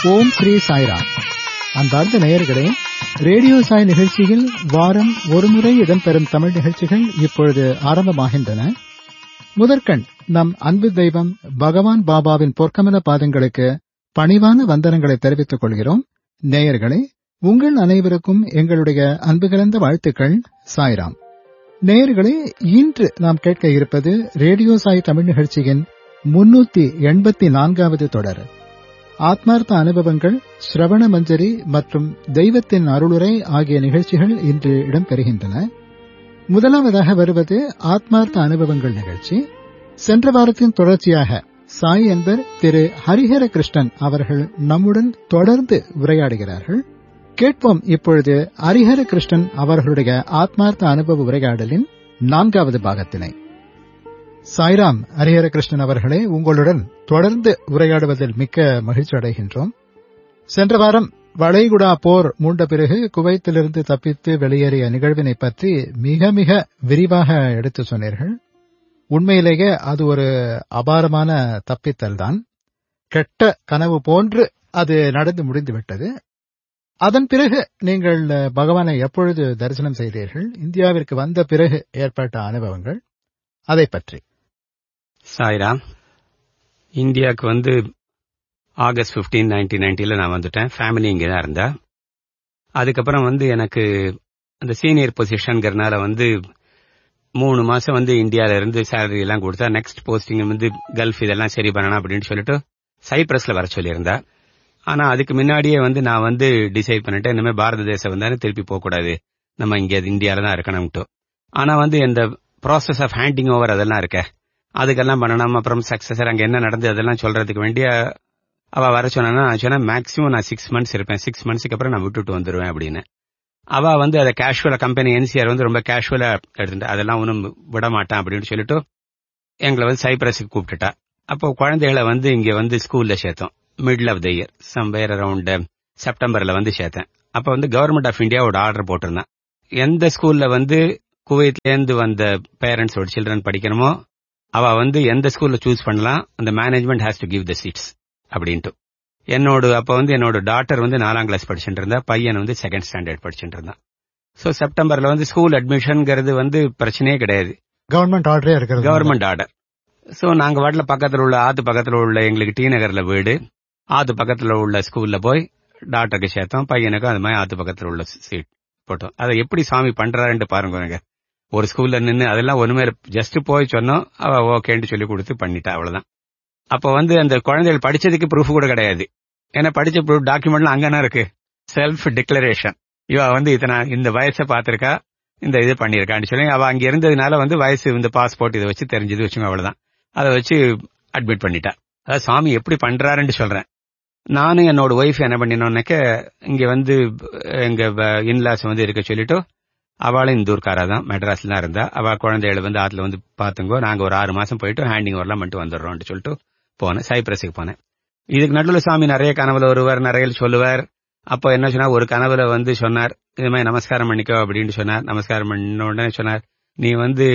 ஓம் ஸ்ரீ சாய்ராம் அன்பார்ந்த நேயர்களே ரேடியோ சாய் நிகழ்ச்சியில் வாரம் ஒருமுறை இடம்பெறும் தமிழ் நிகழ்ச்சிகள் இப்பொழுது ஆரம்பமாகின்றன முதற்கண் நம் அன்பு தெய்வம் பகவான் பாபாவின் பொற்கமல பாதங்களுக்கு பணிவான வந்தனங்களை தெரிவித்துக் கொள்கிறோம் நேயர்களே உங்கள் அனைவருக்கும் எங்களுடைய அன்பு கலந்த வாழ்த்துக்கள் சாய்ராம் நேயர்களே இன்று நாம் கேட்க இருப்பது ரேடியோ சாய் தமிழ் நிகழ்ச்சியின் முன்னூத்தி எண்பத்தி நான்காவது தொடர் ஆத்மார்த்த அனுபவங்கள் ஸ்ரவண மஞ்சரி மற்றும் தெய்வத்தின் அருளுரை ஆகிய நிகழ்ச்சிகள் இன்று இடம்பெறுகின்றன முதலாவதாக வருவது ஆத்மார்த்த அனுபவங்கள் நிகழ்ச்சி சென்ற வாரத்தின் தொடர்ச்சியாக சாய் என்பர் திரு ஹரிஹர கிருஷ்ணன் அவர்கள் நம்முடன் தொடர்ந்து உரையாடுகிறார்கள் கேட்போம் இப்பொழுது ஹரிஹர கிருஷ்ணன் அவர்களுடைய ஆத்மார்த்த அனுபவ உரையாடலின் நான்காவது பாகத்தினை சாய்ராம் ஹரிஹர கிருஷ்ணன் அவர்களே உங்களுடன் தொடர்ந்து உரையாடுவதில் மிக்க மகிழ்ச்சி அடைகின்றோம் சென்ற வாரம் வளைகுடா போர் மூண்ட பிறகு குவைத்திலிருந்து தப்பித்து வெளியேறிய நிகழ்வினை பற்றி மிக மிக விரிவாக எடுத்து சொன்னீர்கள் உண்மையிலேயே அது ஒரு அபாரமான தப்பித்தல் தான் கெட்ட கனவு போன்று அது நடந்து முடிந்துவிட்டது அதன் பிறகு நீங்கள் பகவானை எப்பொழுது தரிசனம் செய்தீர்கள் இந்தியாவிற்கு வந்த பிறகு ஏற்பட்ட அனுபவங்கள் அதை பற்றி சாய்ராம் இந்தியாவுக்கு வந்து ஆகஸ்ட் பிப்டீன் நைன்டீன் நைன்டில நான் வந்துட்டேன் ஃபேமிலி இங்கே தான் இருந்தா அதுக்கப்புறம் வந்து எனக்கு அந்த சீனியர் பொசிஷன்கிறனால வந்து மூணு மாசம் வந்து இந்தியால இருந்து சேலரி எல்லாம் கொடுத்தா நெக்ஸ்ட் போஸ்டிங் வந்து கல்ஃப் இதெல்லாம் சரி பண்ணணும் அப்படின்னு சொல்லிட்டு சைப்ரஸ்ல வர சொல்லியிருந்தா ஆனா அதுக்கு முன்னாடியே வந்து நான் வந்து டிசைட் பண்ணிட்டேன் இனிமே பாரத தேசம் வந்தாலும் திருப்பி போகக்கூடாது நம்ம இங்க இந்தியால தான் இருக்கணும்ட்டு ஆனா வந்து இந்த ப்ராசஸ் ஆஃப் ஹேண்டிங் ஓவர் அதெல்லாம் இருக்க அதுக்கெல்லாம் பண்ணணும் அப்புறம் சக்சஸர் அங்க என்ன நடந்தது அதெல்லாம் சொல்றதுக்கு வேண்டிய அவ வர சொன்னா நான் சொன்னேன் மேக்ஸிமம் நான் சிக்ஸ் மந்த்ஸ் இருப்பேன் சிக்ஸ் மந்த்ஸ்க்கு அப்புறம் நான் விட்டுட்டு வந்துருவேன் அப்படின்னு அவ வந்து அதை கேஷுவலா கம்பெனி என்சிஆர் வந்து ரொம்ப கேஷுவலா எடுத்துட்டு அதெல்லாம் ஒன்றும் விட மாட்டான் அப்படின்னு சொல்லிட்டு எங்களை வந்து சைப்ரஸுக்கு கூப்பிட்டுட்டா அப்போ குழந்தைகளை வந்து இங்க வந்து ஸ்கூல்ல சேர்த்தோம் middle of the year somewhere around செப்டம்பர்ல வந்து சேர்த்தேன் அப்ப வந்து கவர்மெண்ட் ஆஃப் இந்தியா ஒரு ஆர்டர் போட்டிருந்தேன் எந்த ஸ்கூல்ல வந்து குவைத்ல இருந்து வந்த பேரண்ட்ஸோட சில்ட்ரன் படிக்கணுமோ அவ வந்து எந்த ஸ்கூல்ல சூஸ் பண்ணலாம் அந்த management has to give the seats அப்படின்ட்டு என்னோட அப்ப வந்து என்னோட டாட்டர் வந்து நாலாம் கிளாஸ் படிச்சுட்டு இருந்தா பையன் வந்து செகண்ட் ஸ்டாண்டர்ட் படிச்சுட்டு இருந்தான் சோ செப்டம்பர்ல வந்து ஸ்கூல் அட்மிஷன்ங்கிறது வந்து பிரச்சனையே கிடையாது கவர்மெண்ட் ஆர்டரே இருக்கிறது கவர்மெண்ட் ஆர்டர் சோ நாங்க வாட்டில பக்கத்துல உள்ள ஆத்து பக்கத்துல உள்ள எங்களுக்கு டி நகர்ல வீடு ஆத்து பக்கத்துல உள்ள ஸ்கூல்ல போய் டாக்டருக்கு சேர்த்தோம் பையனுக்கும் அது மாதிரி ஆத்து பக்கத்துல உள்ள சீட் போட்டோம் அதை எப்படி சாமி பண்றாருன்னு பாருங்க ஒரு ஸ்கூல்ல நின்னு அதெல்லாம் ஒண்ணுமே ஜஸ்ட் போய் சொன்னோம் அவ ஓகேன்னு சொல்லி கொடுத்து பண்ணிட்டா அவ்வளவுதான் அப்ப வந்து அந்த குழந்தைகள் படிச்சதுக்கு ப்ரூஃப் கூட கிடையாது ஏன்னா படிச்ச ப்ரூஃப் டாக்குமெண்ட்லாம் அங்கனா இருக்கு செல்ஃப் டிக்ளரேஷன் இவ வந்து இத்தனை இந்த வயசை பார்த்திருக்கா இந்த இது பண்ணிருக்கான்னு சொல்லி அவ அங்க இருந்ததுனால வந்து வயசு இந்த பாஸ்போர்ட் இதை வச்சு தெரிஞ்சது வச்சுங்க அவ்வளவுதான் அதை வச்சு அட்மிட் பண்ணிட்டா அதாவது சாமி எப்படி பண்றாருன்னு சொல்றேன் நானும் என்னோட ஒய்ஃப் என்ன பண்ணினோம்னாக்க இங்க வந்து எங்க இன்லாஸ் வந்து இருக்க சொல்லிட்டு அவளும் இந்த ஊர்க்காரா தான் மெட்ராஸ்ல தான் இருந்தா அவ குழந்தைகளை வந்து ஆத்துல வந்து பாத்துங்கோ நாங்க ஒரு ஆறு மாசம் போயிட்டு ஹேண்டிங் ஓவர்லாம் பண்ணிட்டு வந்துடுறோம்னு சொல்லிட்டு போனேன் சைப்ரஸுக்கு போனேன் இதுக்கு நடுவில் சாமி நிறைய கனவுல வருவார் நிறைய சொல்லுவார் அப்போ என்ன சொன்னார் ஒரு கனவுல வந்து சொன்னார் இது மாதிரி நமஸ்காரம் பண்ணிக்கோ அப்படின்னு சொன்னார் நமஸ்காரம் பண்ண உடனே சொன்னார் நீ வந்து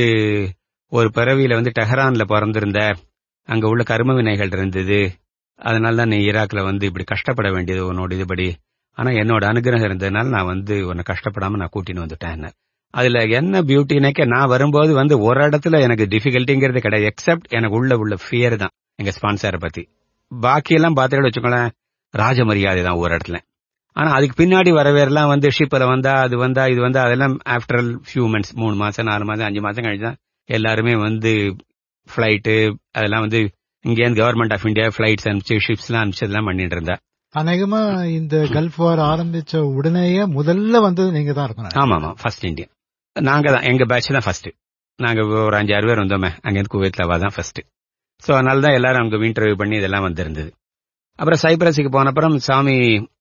ஒரு பிறவியில வந்து டெஹரான்ல பிறந்திருந்த அங்க உள்ள கர்ம வினைகள் இருந்தது அதனால தான் நீ ஈராக்ல வந்து இப்படி கஷ்டப்பட வேண்டியது உன்னோட இதுபடி ஆனா என்னோட அனுகிரகம் இருந்ததுனால நான் வந்து உன்னை கஷ்டப்படாம நான் கூட்டின்னு வந்துட்டேன் அதுல என்ன பியூட்டினாக்க நான் வரும்போது வந்து ஒரு இடத்துல எனக்கு டிஃபிகல்ட்டிங்கிறது கிடையாது எக்ஸப்ட் எனக்கு உள்ள உள்ள ஃபியர் தான் எங்க ஸ்பான்சரை பத்தி பாக்கி எல்லாம் பார்த்துட்டு வச்சுக்கோங்களேன் ராஜ மரியாதை தான் ஒரு இடத்துல ஆனா அதுக்கு பின்னாடி வரவேறலாம் வந்து ஷிப்ல வந்தா அது வந்தா இது வந்தா அதெல்லாம் ஆஃப்டர் ஃபியூ மந்த்ஸ் மூணு மாசம் நாலு மாசம் அஞ்சு மாசம் கழிச்சு தான் எல்லாருமே வந்து ஃபிளைட்டு அதெல்லாம் வந்து இங்கேருந்து கவர்மெண்ட் ஆஃப் இந்தியா ஃபிளைட்ஸ் அனுப்பிச்சு ஷிப்ஸ் எல்லாம் அனுப்பிச்சதெல்லாம் பண்ணிட்டு இருந்தா அநேகமா இந்த கல்ஃப் வார் ஆரம்பிச்ச உடனேயே முதல்ல வந்தது நீங்க தான் இருக்கணும் ஆமா ஆமா ஃபர்ஸ்ட் இந்தியா நாங்க தான் எங்க பேட்ச் தான் ஃபர்ஸ்ட் நாங்க ஒரு அஞ்சாறு பேர் வந்தோமே அங்கேருந்து குவைத்ல அவ தான் ஃபர்ஸ்ட் சோ அதனால தான் எல்லாரும் அங்க இன்டர்வியூ பண்ணி இதெல்லாம் வந்திருந்தது அப்புறம் சைப்ரஸுக்கு போன அப்புறம் சாமி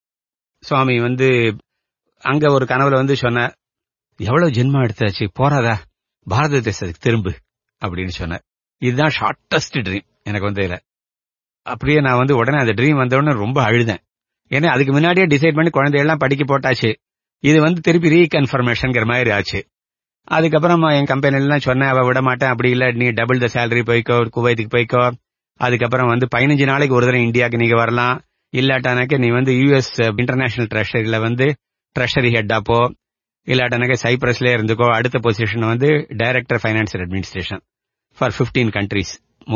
சுவாமி வந்து அங்க ஒரு கனவுல வந்து சொன்னார் எவ்வளவு ஜென்மம் எடுத்தாச்சு போறாதா பாரத தேசத்துக்கு திரும்பு அப்படின்னு சொன்னார் இதுதான் ஷார்டஸ்ட் ட்ரீம் எனக்கு வந்து இதுல அப்படியே நான் வந்து உடனே அந்த ட்ரீம் வந்த உடனே ரொம்ப அழுதேன் ஏன்னா அதுக்கு முன்னாடியே டிசைட் பண்ணி குழந்தையெல்லாம் படிக்க போட்டாச்சு இது வந்து திருப்பி ரீகன்ஃபர்மேஷன்ங்கிற மாதிரி ஆச்சு அதுக்கப்புறம் என் கம்பெனிலாம் சொன்னேன் அவ விட மாட்டேன் அப்படி இல்ல நீ டபுள் த சேலரி போய்க்கோ குவைத்துக்கு போய்க்கோ அதுக்கப்புறம் வந்து பதினஞ்சு நாளைக்கு ஒரு தடவை இந்தியாவுக்கு நீங்க வரலாம் இல்லாட்டானாக்க நீ வந்து யூஎஸ் இன்டர்நேஷனல் ட்ரெஷரியில வந்து ட்ரெஷரி ஹெட்டா போ இல்லாட்டானாக்க சைப்ரஸ்ல இருந்துக்கோ அடுத்த பொசிஷன் வந்து director financial administration for 15 countries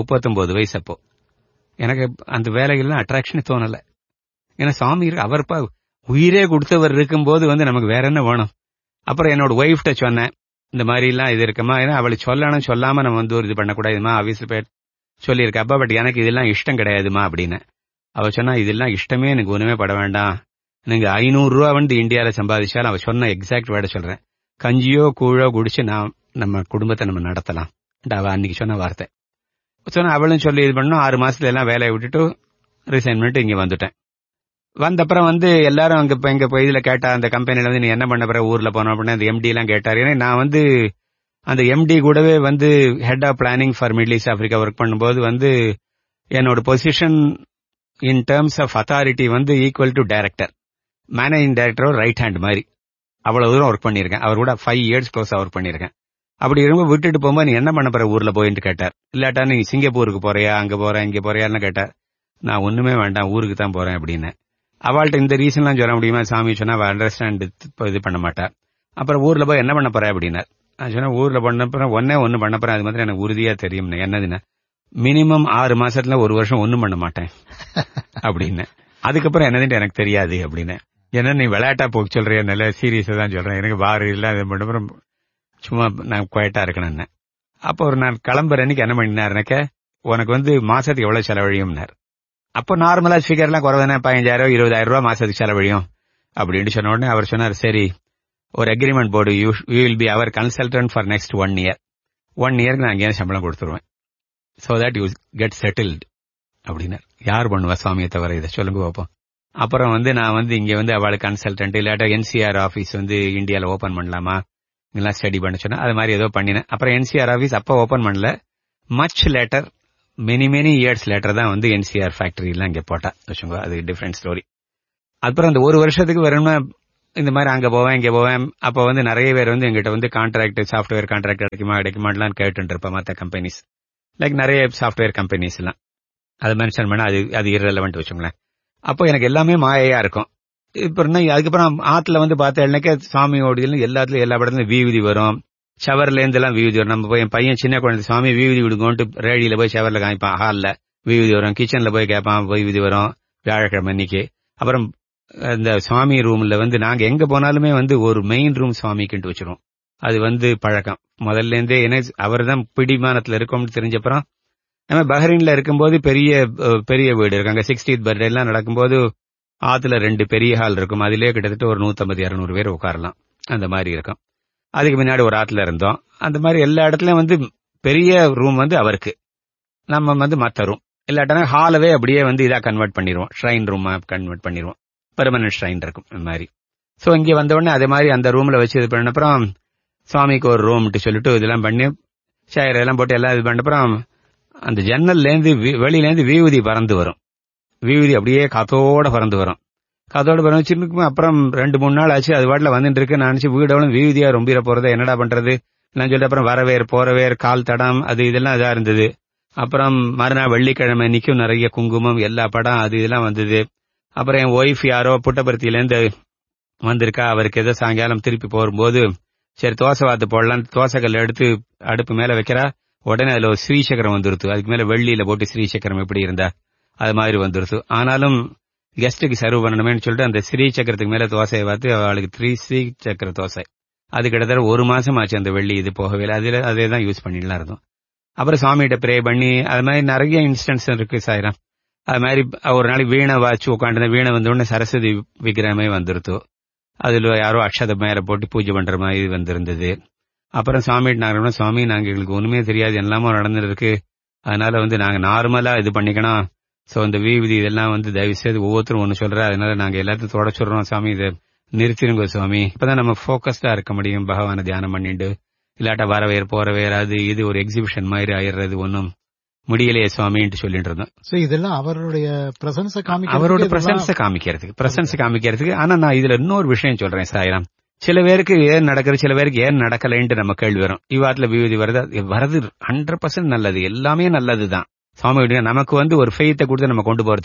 39 வயசு அப்போ எனக்கு அந்த வேலைகள்லாம் அட்ராக்ஷன் தோணல ஏன்னா சாமி இருக்கு அவர் பா உயிரே கொடுத்தவர் இருக்கும்போது வந்து நமக்கு வேற என்ன வேணும் அப்புறம் என்னோட ஒய்ஃப்ட்ட சொன்னேன் இந்த மாதிரி எல்லாம் இது இருக்குமா ஏன்னா அவளுக்கு சொல்லணும் சொல்லாம நம்ம வந்து ஒரு இது பண்ணக்கூடாதுமா ஆபீஸ்ல போய் சொல்லியிருக்கப்பா பட் எனக்கு இதெல்லாம் இஷ்டம் கிடையாதுமா அப்படின்னு அவ சொன்னா இதெல்லாம் இஷ்டமே எனக்கு ஒண்ணுமே பட வேண்டாம் நீங்க ஐநூறு ரூபா வந்து இந்தியால சம்பாதிச்சாலும் அவ சொன்ன எக்ஸாக்ட் வேர்டை சொல்றேன் கஞ்சியோ கூழோ குடிச்சு நான் நம்ம குடும்பத்தை நம்ம நடத்தலாம் அவ அன்னைக்கு சொன்ன வார்த்தை சொன்ன அவளும் சொல்லி இது பண்ணும் ஆறு மாசத்துல எல்லாம் வேலையை விட்டுட்டு ரிசைன் பண்ணிட்டு இங்க வந்துட்டேன் வந்தப்புறம் வந்து எல்லாரும் அங்க இப்ப எங்க போய் இதுல கேட்டா அந்த கம்பெனில வந்து நீ என்ன பண்ண பிறகு ஊர்ல போனோம் அப்படின்னு அந்த எம்டி எல்லாம் கேட்டாரு ஏன்னா நான் வந்து அந்த எம்டி கூடவே வந்து head of planning for middle east Africa work பண்ணும்போது வந்து என்னோட position in terms of authority வந்து equal to director managing director right hand மாதிரி அவ்வளவு தூரம் ஒர்க் பண்ணியிருக்கேன் அவர் கூட ஃபைவ் இயர்ஸ் க்ளோஸா ஒர்க் பண்ணியிருக்கேன் அப்படி இருக்கும் விட்டுட்டு போகும்போது நீ என்ன பண்ண போற ஊர்ல போயின்னு கேட்டார் இல்லாட்டா நீ சிங்கப்பூருக்கு போறியா அங்க போறேன் இங்க போறியான்னு கேட்டார் நான் ஒண்ணுமே வேண்டாம் ஊருக்கு தான் போறேன் அப்படின்னு அவள்கிட்ட இந்த ரீசன்லாம் சொல்ல முடியுமா சாமி சொன்னா அவள் அண்டர்ஸ்டாண்ட் இது பண்ண மாட்டா அப்புறம் ஊர்ல போய் என்ன பண்ண போற அப்படின்னார் நான் சொன்னேன் ஊர்ல பண்ண போறேன் ஒன்னே ஒண்ணு பண்ண போறேன் அது மாதிரி எனக்கு உறுதியா தெரியும் என்னதுன்னா மினிமம் ஆறு மாசத்துல ஒரு வருஷம் ஒண்ணும் பண்ண மாட்டேன் அப்படின்னு அதுக்கப்புறம் என்னதுன்னு எனக்கு தெரியாது அப்படின்னு ஏன்னா நீ விளையாட்டா போக்கு சொல்றிய நல்ல சீரியஸா தான் சொல்றேன் எனக்கு வாரு இல்ல அது மட்டும் சும்மா நான் குவைட்டா இருக்கணும்னு அப்போ ஒரு நான் கிளம்புற அன்னைக்கு என்ன பண்ணினாருனாக்க உனக்கு வந்து மாசத்துக்கு எவ்வளவு செலவழியும்னார் அப்போ நார்மலா ஃபிகர்லாம் குறைவானே பதினஞ்சாயிரம் இருபதாயிரம் ரூபாய் மாசத்துக்கு செலவழியும் அப்படின்னு சொன்ன உடனே அவர் சொன்னார் சரி ஒரு agreement board you will be our consultant for next one year one இயருக்கு நான் அங்கேயே சம்பளம் கொடுத்துருவேன் so that you get settled அப்படின்னார் யார் பண்ணுவா சுவாமியை தவிர இதை சொல்லுங்க பார்ப்போம் அப்புறம் வந்து நான் வந்து இங்க வந்து அவளுக்கு கன்சல்டன்ட் இல்லாட்டா என்சிஆர் ஆபீஸ் வந்து இந்தியால ஓபன் பண்ணலாமா இதெல்லாம் ஸ்டடி பண்ண சொன்னா அது மாதிரி ஏதோ பண்ணினேன் அப்புறம் என்சிஆர் ஆபீஸ் அப்ப ஓபன் பண்ணல much later many many years later தான் வந்து என்சிஆர் ஃபேக்டரி எல்லாம் இங்க போட்டா வச்சுக்கோ அது டிஃப்ரெண்ட் ஸ்டோரி அப்புறம் அந்த ஒரு வருஷத்துக்கு வரணும்னா இந்த மாதிரி அங்க போவேன் இங்க போவேன் அப்ப வந்து நிறைய பேர் வந்து எங்கிட்ட வந்து கான்ட்ராக்ட் சாஃப்ட்வேர் கான்ட்ராக்ட் கிடைக்குமா கிடைக்குமான்லாம் கேட்டு இருப்பேன் மற்ற கம்பெனிஸ் லைக் நிறைய சாஃப்ட்வேர் கம்பெனிஸ் எல்லாம் அதை மென்ஷன் பண்ண அது அது இரலவெண்ட் வச்சுங்களேன் அப்போ எனக்கு எல்லாமே மாயையா இருக்கும் இப்ப என்ன அதுக்கப்புறம் ஆத்துல வந்து பார்த்தேன்னாக்க சாமியோட எல்லாத்துலயும் எல்லா படத்துலயும் வீதி வரும் ஷவர்ல இருந்து எல்லாம் வீதி வரும் நம்ம போய் என் பையன் சின்ன குழந்தை சுவாமி வீதி விடுங்கோன்ட்டு ரேடியில போய் ஷவர்ல காமிப்பான் ஹால்ல வீதி வரும் கிச்சன்ல போய் கேட்பான் வீதி வரும் வியாழக்கிழமை அன்னைக்கு அப்புறம் இந்த சுவாமி ரூம்ல வந்து நாங்க எங்க போனாலுமே வந்து ஒரு மெயின் ரூம் சுவாமிக்குன்ட்டு வச்சிருவோம் அது வந்து பழக்கம் முதல்ல இருந்தே என்ன அவர் தான் பிடிமானத்துல இருக்கோம்னு தெரிஞ்சப்புறம் நம்ம பஹ்ரைன்ல இருக்கும்போது பெரிய பெரிய வீடு இருக்கு அங்க சிக்ஸ்டீத் பர்த்டே எல்லாம் நடக்கும்போது ஆத்துல ரெண்டு பெரிய ஹால் இருக்கும் அதிலே கிட்டத்தட்ட ஒரு நூத்தம்பது இருநூறு பேர் உட்காரலாம் அந்த மாதிரி இருக்கும் அதுக்கு முன்னாடி ஒரு ஆத்துல இருந்தோம் அந்த மாதிரி எல்லா இடத்துலயும் வந்து பெரிய ரூம் வந்து அவருக்கு நம்ம வந்து மத்த ரூம் இல்லாட்டனா ஹாலவே அப்படியே வந்து இதா கன்வெர்ட் பண்ணிடுவோம் ஷ்ரைன் ரூமா கன்வெர்ட் பண்ணிடுவோம் பெர்மனன்ட் ஷ்ரைன் இருக்கும் இந்த மாதிரி சோ இங்க வந்த உடனே அதே மாதிரி அந்த ரூம்ல வச்சு இது பண்ண அப்புறம் சுவாமிக்கு ஒரு ரூம்ட்டு சொல்லிட்டு இதெல்லாம் பண்ணி ஷேர் எல்லாம் போட்டு எல்லாம் இது பண்ண அப்புறம் அந்த ஜன்னல்ல இருந்து வெளியில இருந்து வீவுதி பறந்து வரும் வீவுதி அப்படியே காத்தோட பறந்து வரும் காத்தோட பறந்து சின்ன அப்புறம் ரெண்டு மூணு நாள் ஆச்சு அது வாட்டில வந்துட்டு இருக்கு நான் நினைச்சு வீடோட வீவுதியா ரொம்ப போறத என்னடா பண்றது நான் சொல்லிட்டு அப்புறம் வரவேர் போறவேர் கால் தடம் அது இதெல்லாம் இதா இருந்தது அப்புறம் மறுநாள் வெள்ளிக்கிழமை நிக்கும் நிறைய குங்குமம் எல்லா படம் அது இதெல்லாம் வந்தது அப்புறம் என் ஒய்ஃப் யாரோ புட்டபர்த்தியில இருந்து வந்திருக்கா அவருக்கு ஏதோ சாயங்காலம் திருப்பி போகும்போது சரி தோசை வாத்து போடலாம் தோசைக்கல் எடுத்து அடுப்பு மேல வைக்கிறா உடனே அதுல ஒரு ஸ்ரீசக்கரம் வந்துருத்து அதுக்கு மேல வெள்ளியில போட்டு ஸ்ரீசக்கரம் எப்படி இருந்தா அது மாதிரி வந்துருத்து ஆனாலும் கெஸ்டுக்கு சர்வ் பண்ணணுமேனு சொல்லிட்டு அந்த ஸ்ரீ சக்கரத்துக்கு மேல தோசையை பார்த்து அவளுக்கு த்ரீ ஸ்ரீ சக்கர தோசை அது கிட்டத்தட்ட ஒரு மாசம் ஆச்சு அந்த வெள்ளி இது போகவே இல்லை அதுல அதே தான் யூஸ் பண்ணிடலாம் இருந்தோம் அப்புறம் சுவாமிகிட்ட ப்ரே பண்ணி அது மாதிரி நிறைய இன்ஸ்டன்ஸ் இருக்கு சாயிரம் அது மாதிரி ஒரு நாளைக்கு வீணை வாச்சு உட்காந்து வீணை வந்த உடனே சரஸ்வதி விக்கிரமே வந்துருத்து அதுல யாரோ அக்ஷத மேல போட்டு பூஜை பண்ற மாதிரி வந்திருந்தது அப்புறம் சுவாமி நாங்க சுவாமி நாங்க எங்களுக்கு ஒண்ணுமே தெரியாது எல்லாமோ நடந்துருக்கு அதனால வந்து நாங்க நார்மலா இது பண்ணிக்கணும் சோ இந்த வீதி இதெல்லாம் வந்து தயவு செய்து ஒவ்வொருத்தரும் ஒண்ணு சொல்ற அதனால நாங்க எல்லாத்தையும் தொடச்சுடுறோம் சுவாமி இதை நிறுத்திருங்க சுவாமி இப்பதான் நம்ம போக்கஸ்டா இருக்க முடியும் பகவான தியானம் பண்ணிட்டு இல்லாட்டா வரவேர் போறவேர் அது இது ஒரு எக்ஸிபிஷன் மாதிரி ஆயிடுறது ஒன்னும் முடியலையே சுவாமின்ட்டு சொல்லிட்டு இருந்தோம் சோ இதெல்லாம் அவருடைய பிரசன்ஸ காமிக்க அவரோட பிரசன்ஸ காமிக்கிறதுக்கு பிரசன்ஸ் காமிக்கிறதுக்கு ஆனா நான் இதுல இன்னொரு விஷயம் சொல்றேன் சாயிரம் சில பேருக்கு ஏன் நடக்குது சில பேருக்கு ஏன் நடக்கலைன்ட்டு நம்ம கேள்வி வரும் இவ்வாத்துல விபூதி வருது வரது ஹண்ட்ரட் பர்சன்ட் நல்லது எல்லாமே நல்லதுதான் சுவாமி நமக்கு வந்து ஒரு ஃபெய்த்தை கொடுத்து நம்ம கொண்டு போறதுக்கு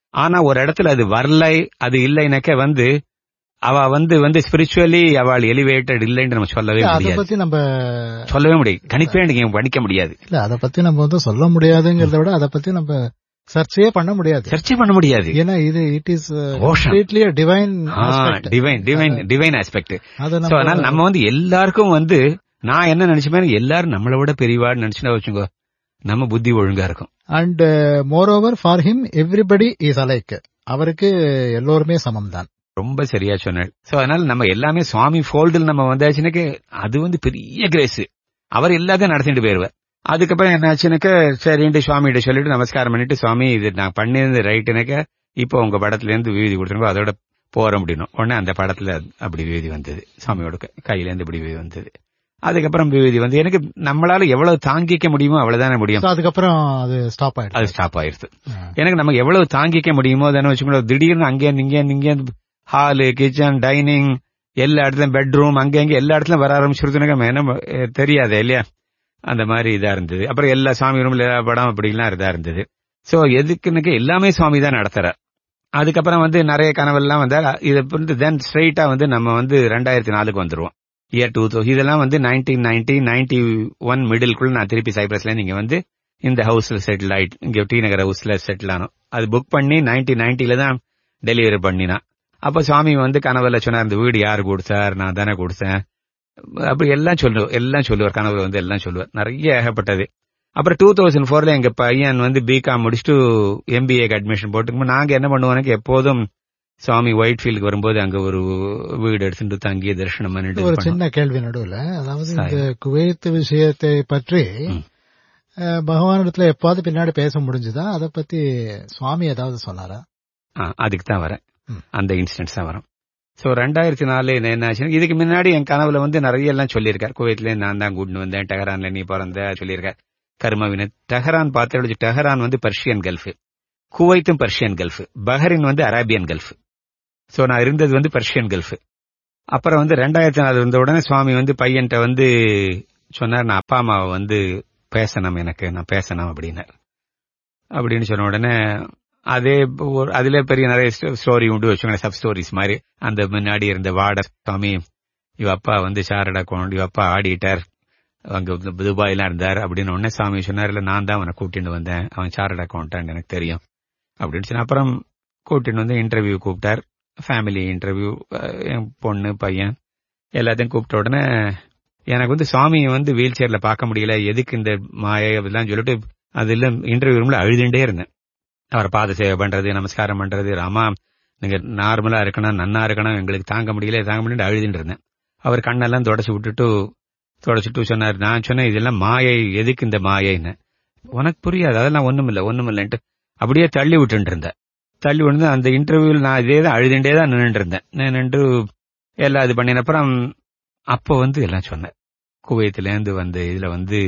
ஆனா ஒரு இடத்துல அது வரலை அது இல்லைனாக்க வந்து அவ வந்து வந்து ஸ்பிரிச்சுவலி அவள் எலிவேட்டட் இல்லைன்னு நம்ம சொல்லவே அத முடியாது பத்தி நம்ம சொல்லவே முடியாது கணிப்பே நீங்க படிக்க முடியாது இல்ல அத பத்தி நம்ம வந்து சொல்ல முடியாதுங்கிறத விட அத பத்தி நம்ம சர்ச்சையே பண்ண முடியாது சர்ச்சை பண்ண முடியாது ஏன்னா இது it is Ocean. Completely divine divine divine divine aspect அத சோ அதனால நம்ம நம்ம வந்து எல்லாருக்கும் வந்து நான் என்ன நினைச்சுப்பேன் எல்லாரும் நம்மளை விட பெரியவாடு நினைச்சுனா வச்சுக்கோ நம்ம புத்தி ஒழுங்கா இருக்கும் and moreover for him everybody is alike அவருக்கு எல்லோருமே சமம் தான் ரொம்ப சரியா சொன்னாள் சோ அதனால நம்ம எல்லாமே சுவாமி ஃபோல்டில் நம்ம வந்தாச்சுனாக்க அது வந்து பெரிய கிரேஸ் அவர் எல்லாத்தையும் நடத்திட்டு போயிருவார் அதுக்கப்புறம் என்னாச்சுனாக்க சரின்ட்டு சுவாமிகிட்ட சொல்லிட்டு நமஸ்காரம் பண்ணிட்டு சுவாமி இது நான் பண்ணியிருந்த ரைட்டுனாக்க இப்போ உங்க படத்துல இருந்து விபூதி கொடுத்துருங்க அதோட போற முடியும் உடனே அந்த படத்துல அப்படி விபூதி வந்தது சுவாமியோட க- கையில இருந்து இப்படி விபூதி வந்தது அதுக்கப்புறம் விபூதி வந்து எனக்கு நம்மளால எவ்வளவு தாங்கிக்க முடியுமோ அவ்வளவுதானே முடியும் So, அதுக்கப்புறம் அது ஸ்டாப் ஆயிடுச்சு அது ஸ்டாப் ஆயிருது எனக்கு நமக்கு எவ்வளவு தாங்கிக்க முடியுமோ தானே வச்சுக்கணும் திடீர்னு அங்கே இங்கே இங்கே ஹாலு கிச்சன் டைனிங் எல்லா இடத்துலயும் பெட்ரூம் அங்க இங்க எல்லா இடத்துலயும் வர ஆரம்பிச்சிருதுனாக்க நம்ம என்ன அஹ், தெரியாது இல்லையா அந்த மாதிரி இதா இருந்தது அப்புறம் எல்லா சாமி ரூம்ல எல்லா படம் அப்படிலாம் இதா இருந்தது சோ எதுக்குன்னு எல்லாமே சுவாமி தான் நடத்துறார் அதுக்கப்புறம் வந்து நிறைய கனவெல்லாம் வந்தா இதை வந்து தென் ஸ்ட்ரைட்டா வந்து நம்ம வந்து ரெண்டாயிரத்தி நாலுக்கு வந்துருவோம் இயர் டூ தௌசண்ட் இதெல்லாம் வந்து நைன்டீன் நைன்டி நைன்டி ஒன் மிடில்குள்ள நான் திருப்பி சைப்ரஸ்ல நீங்க வந்து இந்த ஹவுஸ்ல செட்டில் ஆயிட்டு இங்க டி நகர் ஹவுஸ்ல செட்டில் ஆனோம் அது புக் பண்ணி நைன்டீன் நைன்டில தான் டெலிவரி பண்ணினா அப்ப சுவாமி வந்து கனவுல சொன்னார் இந்த வீடு யாரு கொடுத்தார் நான் தானே கொடுத்தேன் அப்படி எல்லாம் சொல்லுவார் எல்லாம் சொல்லுவார் கனவுல வந்து எல்லாம் சொல்லுவார் நிறைய ஏகப்பட்டது அப்புறம் டூ தௌசண்ட் ஃபோர்ல எங்க பையன் வந்து பிகாம் முடிச்சுட்டு எம்பிஏக்கு அட்மிஷன் போட்டுக்கும் நாங்க என்ன பண்ணுவோம்னா எப்போதும் சுவாமி ஒயிட் ஃபீல்டுக்கு வரும்போது அங்க ஒரு வீடு எடுத்துட்டு தங்கி தரிசனம் பண்ணிட்டு ஒரு இது பண்ணுவோம். சின்ன கேள்வி நடுவுல அதாவது சரி. இந்த குவைத் விஷயத்தை பற்றி ம். அஹ், பகவானிடத்துல எப்பாவது பின்னாடி பேச முடிஞ்சுதா அத பத்தி சுவாமி ஏதாவது சொன்னாரா ஆ, அதுக்கு தான் வரேன் ம். அந்த இன்சிடென்ட்ஸ் தான் வரும் சோ ரெண்டாயிரத்தி நாலு என்ன ஆச்சுன்னா இதுக்கு முன்னாடி என் கனவுல வந்து நிறைய எல்லாம் சொல்லியிருக்கார் குவைத்ல நான் தான் கூட்டின்னு வந்தேன் டெஹரான்ல நீ பிறந்த சொல்லியிருக்கார் கர்மவின டெஹரான் பார்த்து டெஹரான் வந்து பர்ஷியன் கல்ஃப் குவைத்தும் பர்ஷியன் கல்ஃப் பஹரின் வந்து அரேபியன் கல்ஃப் சோ நான் இருந்தது வந்து பர்ஷியன் கல்ஃப் அப்புறம் வந்து ரெண்டாயிரத்தி நாலு இருந்த உடனே சுவாமி வந்து பையன்கிட்ட வந்து சொன்னார் நான் அப்பா அம்மாவை வந்து பேசணும் எனக்கு நான் பேசணும் அப்படின்னார் அப்படின்னு சொன்ன உடனே அதே ஒரு அதுல பெரிய நிறைய ஸ்டோரி உண்டு வச்சுக்கோங்க சப் ஸ்டோரிஸ் மாதிரி அந்த முன்னாடி இருந்த வாட சுவாமி இவ அப்பா வந்து சாரடா அக்கௌண்ட் இவ அப்பா ஆடிட்டர் அங்க துபாயிலாம் இருந்தார் அப்படின்னு உடனே சாமி சொன்னார் இல்ல நான் தான் அவனை கூட்டிட்டு வந்தேன் அவன் சாரட் அக்கௌண்டான்னு எனக்கு தெரியும் அப்படின்னு சொன்ன அப்புறம் கூட்டிட்டு வந்து இன்டர்வியூ கூப்பிட்டார் ஃபேமிலி இன்டர்வியூ என் பொண்ணு பையன் எல்லாத்தையும் கூப்பிட்ட உடனே எனக்கு வந்து சுவாமியை வந்து வீல் சேர்ல பார்க்க முடியல எதுக்கு இந்த மாயை அப்படிலாம் சொல்லிட்டு அதுல இன்டர்வியூ ரூம்ல அழுதுண்டே இருந்தேன் அவரை பாத சேவை பண்றது நமஸ்காரம் பண்றது ராமா நீங்க நார்மலா இருக்கணும் நன்னா இருக்கணும் எங்களுக்கு தாங்க முடியல தாங்க முடியல அழுதுட்டு இருந்தேன் அவர் கண்ணெல்லாம் தொடச்சு விட்டுட்டு தொடச்சிட்டு சொன்னார் நான் சொன்னேன் இதெல்லாம் மாயை எதுக்கு இந்த மாயைன்னு உனக்கு புரியாது அதெல்லாம் ஒண்ணுமில்ல ஒண்ணுமில்லன்ட்டு அப்படியே தள்ளி விட்டுட்டு இருந்தேன் தள்ளி விட்டு அந்த இன்டர்வியூல நான் இதே தான் அழுதுண்டே தான் நின்றுட்டு இருந்தேன் நின்று எல்லாம் இது பண்ணின அப்புறம் அப்போ வந்து எல்லாம் சொன்னேன் குவைத்துல இருந்து வந்து இதுல வந்து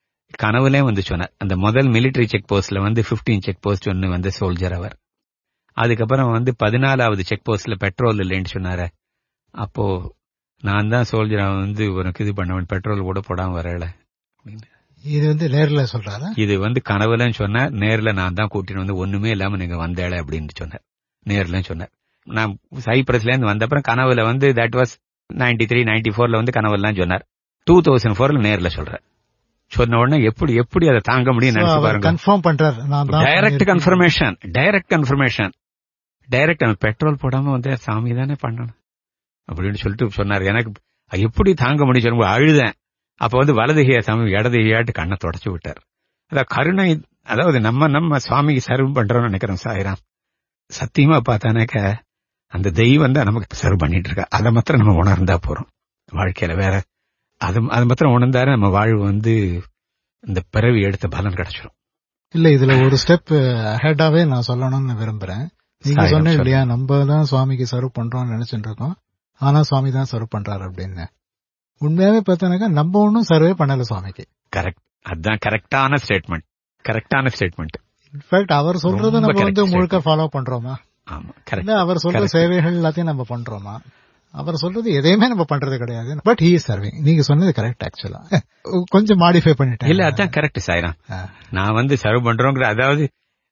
கனவுலே வந்து சொன்னார் அந்த முதல் மிலிட்டரி செக் போஸ்ட்ல வந்து 15 செக் போஸ்ட் ஒன்னு வந்து சோல்ஜர் அவர் அதுக்கப்புறம் வந்து பதினாலாவது செக் போஸ்ட்ல பெட்ரோல் இல்லைன்னு சொன்னாரு அப்போ நான் தான் சோல்ஜர் வந்து உனக்கு இது பண்ணவன் பெட்ரோல் கூட போடாம வரல அப்படின்னு. இது வந்து நேர்ல சொல்றாரா இது வந்து கனவுலன்னு சொன்னார் நேர்ல நான் தான் கூட்டிட்டு வந்து ஒண்ணுமே இல்லாம நீங்க வந்தேள அப்படின்னு சொன்னார் நேர்ல சொன்னார் நான் சைப்ரஸ்ல இருந்து வந்த அப்புறம் கனவுல வந்து that was ninety three ninety ஃபோர்ல வந்து கனவுலாம் சொன்னார் டூ தௌசண்ட் ஃபோர்ல நேர்ல சொல்றேன் சொன்ன உடனே எப்படி எப்படி அதை தாங்க முடியும் நினைச்சு பாருங்க கன்ஃபார்ம் பண்றார் நான் தான் டைரக்ட் பண்ணியிருக்கேன். Confirmation direct confirmation direct petrol போடாம வந்து சாமி தானே பண்ணணும் அப்படின்னு சொல்லிட்டு சொன்னார் எனக்கு அது எப்படி தாங்க முடியும் சொல்லும்போது அழுதேன் அப்ப வந்து வலது கைய சாமி இடது கையாட்டு கண்ணை தொடச்சு விட்டார் அதான் கருணை அதாவது நம்ம நம்ம சுவாமிக்கு சர்வ் பண்றோம்னு நினைக்கிறோம் சாயிராம் சத்தியமா பார்த்தானாக்க அந்த தெய்வம் தான் நமக்கு சர்வ் பண்ணிட்டு இருக்கா அதை மாத்திரம் நம்ம உணர்ந்தா போறோம் வாழ்க்கையில வேற அது அது மாத்திரம் உணர்ந்தாரு நம்ம வாழ்வு வந்து இந்த பிறவி எடுத்த பலன் கிடைச்சிடும் இல்ல இதுல ஒரு ஸ்டெப் ஹெட்டாவே நான் சொல்லணும்னு விரும்புறேன் நீங்க சாயம் சொன்னீங்க சொல்லு. இல்லையா நம்ம தான் சுவாமிக்கு சர்வ் பண்றோம்னு நினைச்சிட்டு இருக்கோம் ஆனா சுவாமி தான் சர்வ் பண்றாரு அப்படின்னு உண்மையாவே பார்த்தானாக்கா நம்ம ஒன்னும் சர்வே பண்ணல சுவாமிக்கு கரெக்ட் அதுதான் கரெக்டான ஸ்டேட்மெண்ட் கரெக்டான ஸ்டேட்மெண்ட் இன்ஃபேக்ட் அவர் சொல்றத ரொம்ப நம்ம வந்து correct முழுக்க ஃபாலோ பண்றோமா ஆமா இல்ல கரெக்ட் அவர் சொல்ற Correct. சேவைகள் எல்லாத்தையும் நம்ம பண்றோமா அவர் சொல்றது எதையுமே நம்ம பண்றது கிடையாது பட் ஹீ இஸ் சர்விங் நீங்க சொன்னது கரெக்ட் ஆக்சுவலா கொஞ்சம் மாடிஃபை பண்ணிட்டேன் இல்ல அதான் கரெக்ட் சாய்ராம் ஆ. நான் வந்து சர்வ் பண்றோங்கிற அதாவது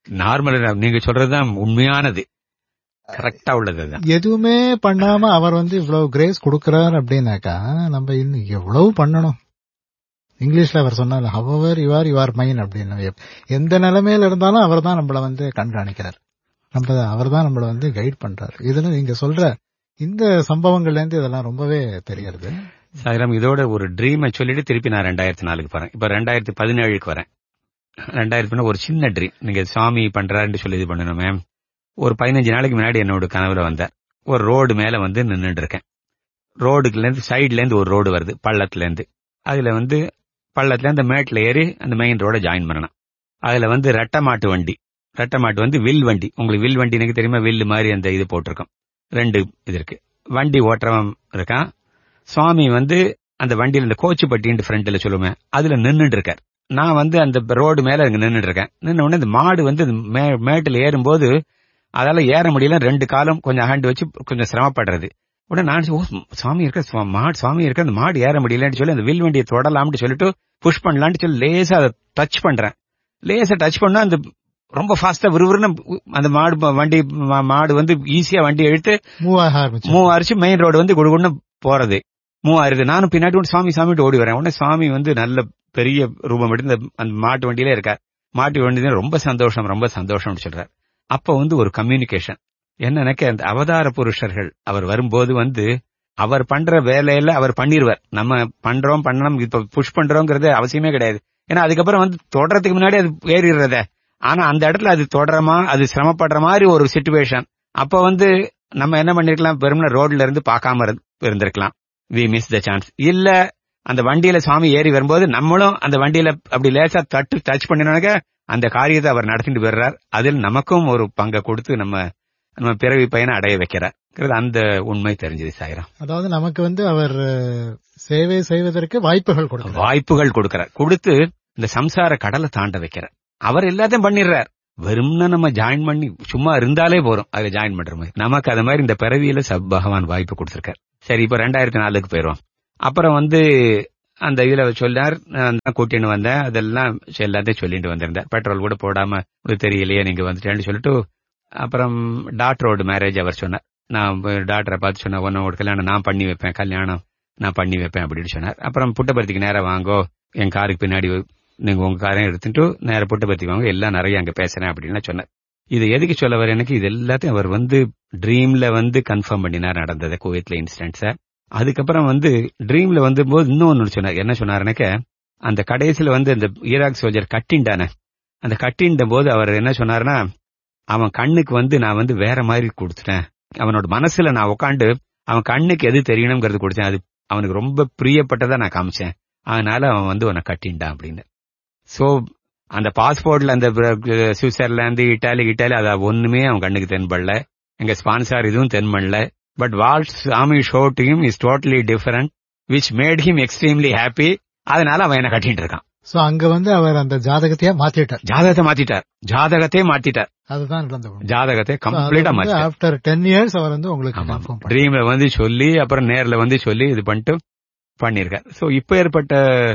நார்மல் நீங்க சொல்றதுதான் உண்மையானது கரெக்டா உள்ளது அதுதான் எதுவுமே பண்ணாம அவர் வந்து இவ்வளவு கிரேஸ் கொடுக்கறார் அப்படின்னாக்கா நம்ம இன்னும் எவ்வளவு பண்ணணும் இங்கிலீஷ்ல அவர் சொன்னார் ஹவர் யுவர் யுவர் மைன் அப்படின்னு எப்- எந்த நிலைமையில இருந்தாலும் அவர் தான் நம்மள வந்து கண்காணிக்கிறார் நம்ம அவர் தான் நம்மள வந்து கைட் பண்றாரு இதுல நீங்க சொல்ற இந்த சம்பவங்கள்ல இருந்து இதெல்லாம் ரொம்பவே தெரியறது சாயிரம் இதோட ஒரு ட்ரீமை சொல்லிட்டு திருப்பி நான் ரெண்டாயிரத்தி நாலுக்கு போறேன் இப்ப ரெண்டாயிரத்தி பதினேழுக்கு வரேன் ரெண்டாயிரத்தி ஒரு சின்ன ட்ரீம் நீங்க சாமி பண்றாருன்னு சொல்லி இது பண்ணணும் மேம் ஒரு பதினஞ்சு நாளைக்கு முன்னாடி என்னோட கனவுல வந்தார் ஒரு ரோடு மேல வந்து நின்னுட்டு இருக்கேன் ரோடுக்குல இருந்து சைடுல இருந்து ஒரு ரோடு வருது பள்ளத்துல இருந்து அதுல வந்து பள்ளத்துல இருந்து மேட்ல ஏறி அந்த மெயின் ரோட ஜாயின் பண்ணணும் அதுல வந்து ரெட்டை மாட்டு வண்டி ரெட்டை மாட்டு வந்து வில் வண்டி உங்களுக்கு வில் வண்டி எனக்கு தெரியுமா வில்லு மாதிரி அந்த இது போட்டிருக்கோம் ரெண்டு இது இருக்கு வண்டி ஓட்டுறவன் இருக்கான் சுவாமி வந்து அந்த வண்டியில இந்த கோச்சுப்பட்டின்னு ஃப்ரண்ட்ல சொல்லுவேன் அதுல நின்னுட்டு இருக்கார் நான் வந்து அந்த ரோடு மேல அங்க நின்னுட்டு இருக்கேன் நின்ன உடனே இந்த மாடு வந்து இந்த மே- மேட்டுல ஏறும்போது அதால ஏற முடியல ரெண்டு காலம் கொஞ்சம் அகண்டு வச்சு கொஞ்சம் சிரமப்படுறது உடனே நான் சரி, ஓ சுவாமி இருக்க சுவா- மாடு சுவாமி இருக்க அந்த மாடு ஏற முடியலன்னு சொல்லி அந்த வில் வண்டியை தொடலாம்னு சொல்லிட்டு புஷ் பண்ணலாம்னு சொல்லி லேசா அதை டச் பண்றேன் லேசா டச் பண்ணா அந்த ரொம்ப ஃபாஸ்டா விறுவிறுன்னு அந்த மாடு வண்டி மா- மாடு வந்து ஈஸியா வண்டி இழுத்து மூவ் ஆக ஆரம்பிச்சு மூவ் அரிச்சு மெயின் ரோடு வந்து குடுகுன்னு போறது மூவ் ஆயிருது நானும் பின்னாடி வந்து சாமி சாமிட்டு ஓடி வரேன் உடனே சாமி வந்து நல்ல பெரிய ரூபம் எடுத்து இந்த அந்த மாட்டு வண்டியிலே இருக்கார் மாட்டு வண்டியில ரொம்ப சந்தோஷம் ரொம்ப சந்தோஷம்னு சொல்றார் அப்ப வந்து ஒரு கம்யூனிகேஷன் என்னன்னாக்க அந்த அவதார புருஷர்கள் அவர் வரும்போது வந்து அவர் பண்ற வேலையில அவர் பண்ணிருவார் நம்ம பண்றோம் பண்ணணும் இப்ப புஷ் பண்றோங்கிறது அவசியமே கிடையாது ஏன்னா அதுக்கப்புறம் வந்து தொடறதுக்கு முன்னாடி அது ஏறிடுறதே ஆனா அந்த இடத்துல அது தொடரமா அது சிரமப்படுற மாதிரி ஒரு சுச்சுவேஷன் அப்ப வந்து நம்ம என்ன பண்ணிருக்கலாம் வெறும்ன ரோட்ல இருந்து பார்க்காம இரு- இருந்திருக்கலாம் வி மிஸ் த சான்ஸ் இல்ல அந்த வண்டியில சுவாமி ஏறி வரும்போது நம்மளும் அந்த வண்டியில அப்படி லேசா தட்டு டச் பண்ணினாக்க அந்த காரியத்தை அவர் நடத்திட்டு வர்றார் அதில் நமக்கும் ஒரு பங்கை கொடுத்து நம்ம நம்ம பிறவி பயனை அடைய வைக்கிறார் அந்த உண்மை தெரிஞ்சது சாயிரம் அதாவது நமக்கு வந்து அவர் அஹ், சேவை செய்வதற்கு வாய்ப்புகள் கொடுக்கிறார் வாய்ப்புகள் கொடுக்கிறார் கொடுத்து இந்த சம்சார கடலை தாண்ட வைக்கிறார் அவர் எல்லாத்தையும் பண்ணிடுறார் வெறும்னா நம்ம ஜாயின் பண்ணி சும்மா இருந்தாலே போறோம் அதுல ஜாயின் பண்ற மாதிரி நமக்கு அது மாதிரி இந்த பிறவியில சப் பகவான் வாய்ப்பு கொடுத்திருக்கார் சரி இப்ப ரெண்டாயிரத்தி நாலுக்கு போயிரும் அப்புறம் வந்து அந்த இதுல சொன்னார் நான் தான் கூட்டின்னு வந்தேன் அதெல்லாம் எல்லாத்தையும் சொல்லிட்டு வந்திருந்தேன் பெட்ரோல் கூட போடாம உங்களுக்கு தெரியலையே நீங்க வந்துட்டேன்னு சொல்லிட்டு அப்புறம் டாக்டரோட மேரேஜ் அவர் சொன்னார் நான் டாக்டரை பார்த்து சொன்னேன் உன்னோட கல்யாணம் நான் பண்ணி வைப்பேன் கல்யாணம் நான் பண்ணி வைப்பேன் அப்படின்னு சொன்னார் அப்புறம் புட்டபர்த்திக்கு நேரா வாங்கோ என் காருக்கு பின்னாடி நீங்க உங்க காரையும் எடுத்துட்டு நேர புட்டபர்த்திக்கு வாங்க எல்லாம் நிறைய அங்க பேசுறேன் அப்படின்னு சொன்னார் இது எதுக்கு சொல்ல வர எனக்கு இது எல்லாத்தையும் அவர் வந்து ட்ரீம்ல வந்து கன்ஃபார்ம் பண்ணினார் நடந்தது கோவிட்ல இன்சிடென்ட்ஸ அதுக்கப்புறம் வந்து ட்ரீம்ல வந்து போது இன்னொன்னு சொன்னார் என்ன சொன்னாருனாக்க அந்த கடைசியில வந்து அந்த ஈராக் சோல்ஜர் கட்டின்டானே அந்த கட்டின்ற போது அவர் என்ன சொன்னாருன்னா அவன் கண்ணுக்கு வந்து நான் வந்து வேற மாதிரி கொடுத்துட்டேன் அவனோட மனசுல நான் உட்காந்து அவன் கண்ணுக்கு எது தெரியணுங்கிறது கொடுத்தேன் அது அவனுக்கு ரொம்ப பிரியப்பட்டதா நான் காமிச்சேன் அதனால அவன் வந்து உன்னை கட்டின்டான் அப்படின்னு சோ அந்த பாஸ்போர்ட்ல அந்த பிர- சுவிட்சர்லாந்து இட்டாலி இட்டாலி அது ஒண்ணுமே அவன் கண்ணுக்கு தென்படல எங்க ஸ்பான்சர் இதுவும் தென்படல but what Swami show to him is totally different which made him extremely happy அதனால அவன் என்ன கட்டிட்டு இருக்கான் சோ அங்க வந்து அவர் அந்த ஜாதகத்தையே மாத்திட்டார் ஜாதகத்தை மாத்திட்டார் ஜாதகத்தையே மாத்திட்டார் அதுதான் நடந்த உண்மை. ஜாதகத்தை கம்ப்ளீட்டா மாத்திட்டார் ஆஃப்டர் டென் இயர்ஸ் அவர் வந்து உங்களுக்கு ஆமா கன்ஃபார்ம் பண்ணார் ட்ரீம்ல வந்து சொல்லி அப்புறம் நேர்ல வந்து சொல்லி இது பண்ணிட்டு பண்ணிருக்கார் சோ இப்ப ஏற்பட்ட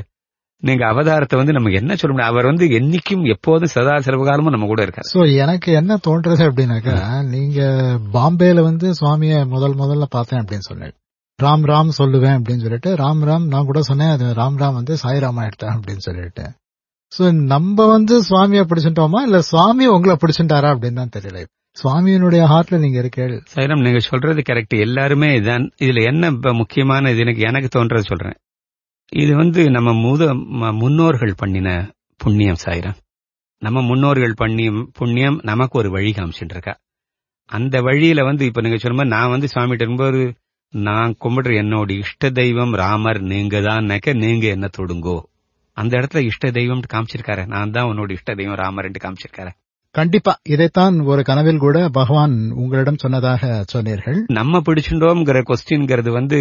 நீங்க அவதாரத்தை வந்து நம்ம என்ன சொல்ல முடியும் அவர் வந்து என்னைக்கும் எப்போதும் சதா சர்வகாலமும் நம்ம கூட இருக்கார் சோ எனக்கு என்ன தோன்றது அப்படின்னாக்கா நீங்க பாம்பேல வந்து சுவாமிய முதல் முதல்ல பார்த்தேன் அப்படின்னு சொன்னேன் ராம் ராம் சொல்லுவேன் அப்படின்னு சொல்லிட்டு ராம் ராம் நான் கூட சொன்னேன் அது ராம் ராம் வந்து சாய்ராமா எடுத்தேன் அப்படின்னு சொல்லிட்டு சோ நம்ம வந்து சுவாமியை பிடிச்சிட்டோமா இல்ல சுவாமி உங்களை பிடிச்சிட்டாரா அப்படின்னு தான் தெரியல சுவாமியினுடைய ஹார்ட்ல நீங்க இருக்கீள் சைரம் நீங்க சொல்றது கரெக்ட் எல்லாருமே இதான் இதுல என்ன இப்ப முக்கியமான இது எனக்கு எனக்கு தோன்றது சொல்றேன் இது வந்து நம்ம முத ம- முன்னோர்கள் பண்ணின புண்ணியம் சாயிரம் நம்ம முன்னோர்கள் பண்ணிய புண்ணியம் நமக்கு ஒரு வழி காமிச்சுட்டு இருக்கா அந்த வழியில வந்து இப்ப நீங்க சொன்ன மாதிரி நான் வந்து சுவாமிகிட்ட இருக்கும்போது நான் கும்பிடுற என்னோட இஷ்ட தெய்வம் ராமர் நீங்க தான் நீங்க என்ன தொடுங்கோ அந்த இடத்துல இஷ்ட தெய்வம் காமிச்சிருக்காரு நான் தான் உன்னோட இஷ்ட தெய்வம் ராமர் காமிச்சிருக்காரு கண்டிப்பா இதைத்தான் ஒரு கனவில் கூட பகவான் உங்களிடம் சொன்னதாக சொன்னீர்கள் நம்ம பிடிச்சுட்டோம்ங்கிற கொஸ்டின்ங்கிறது வந்து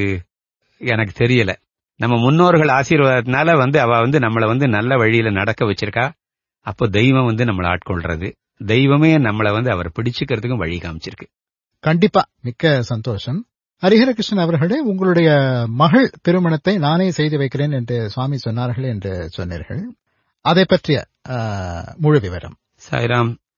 எனக்கு தெரியல நம்ம முன்னோர்கள் ஆசீர்வாதத்தினால வந்து அவ வந்து நம்மள வந்து நல்ல வழியில நடக்க வச்சிருக்கா அப்போ தெய்வம் வந்து நம்மளை ஆட்கொள்றது தெய்வமே நம்மள வந்து அவர் பிடிச்சுக்கிறதுக்கும் வழி காமிச்சிருக்கு கண்டிப்பா மிக்க சந்தோஷம் ஹரிஹரகிருஷ்ணன் அவர்களே உங்களுடைய மகள் திருமணத்தை நானே செய்து வைக்கிறேன் என்று சுவாமி சொன்னார்கள் என்று சொன்னீர்கள் அதை பற்றிய ஆ, முழு விவரம் சாய்ராம்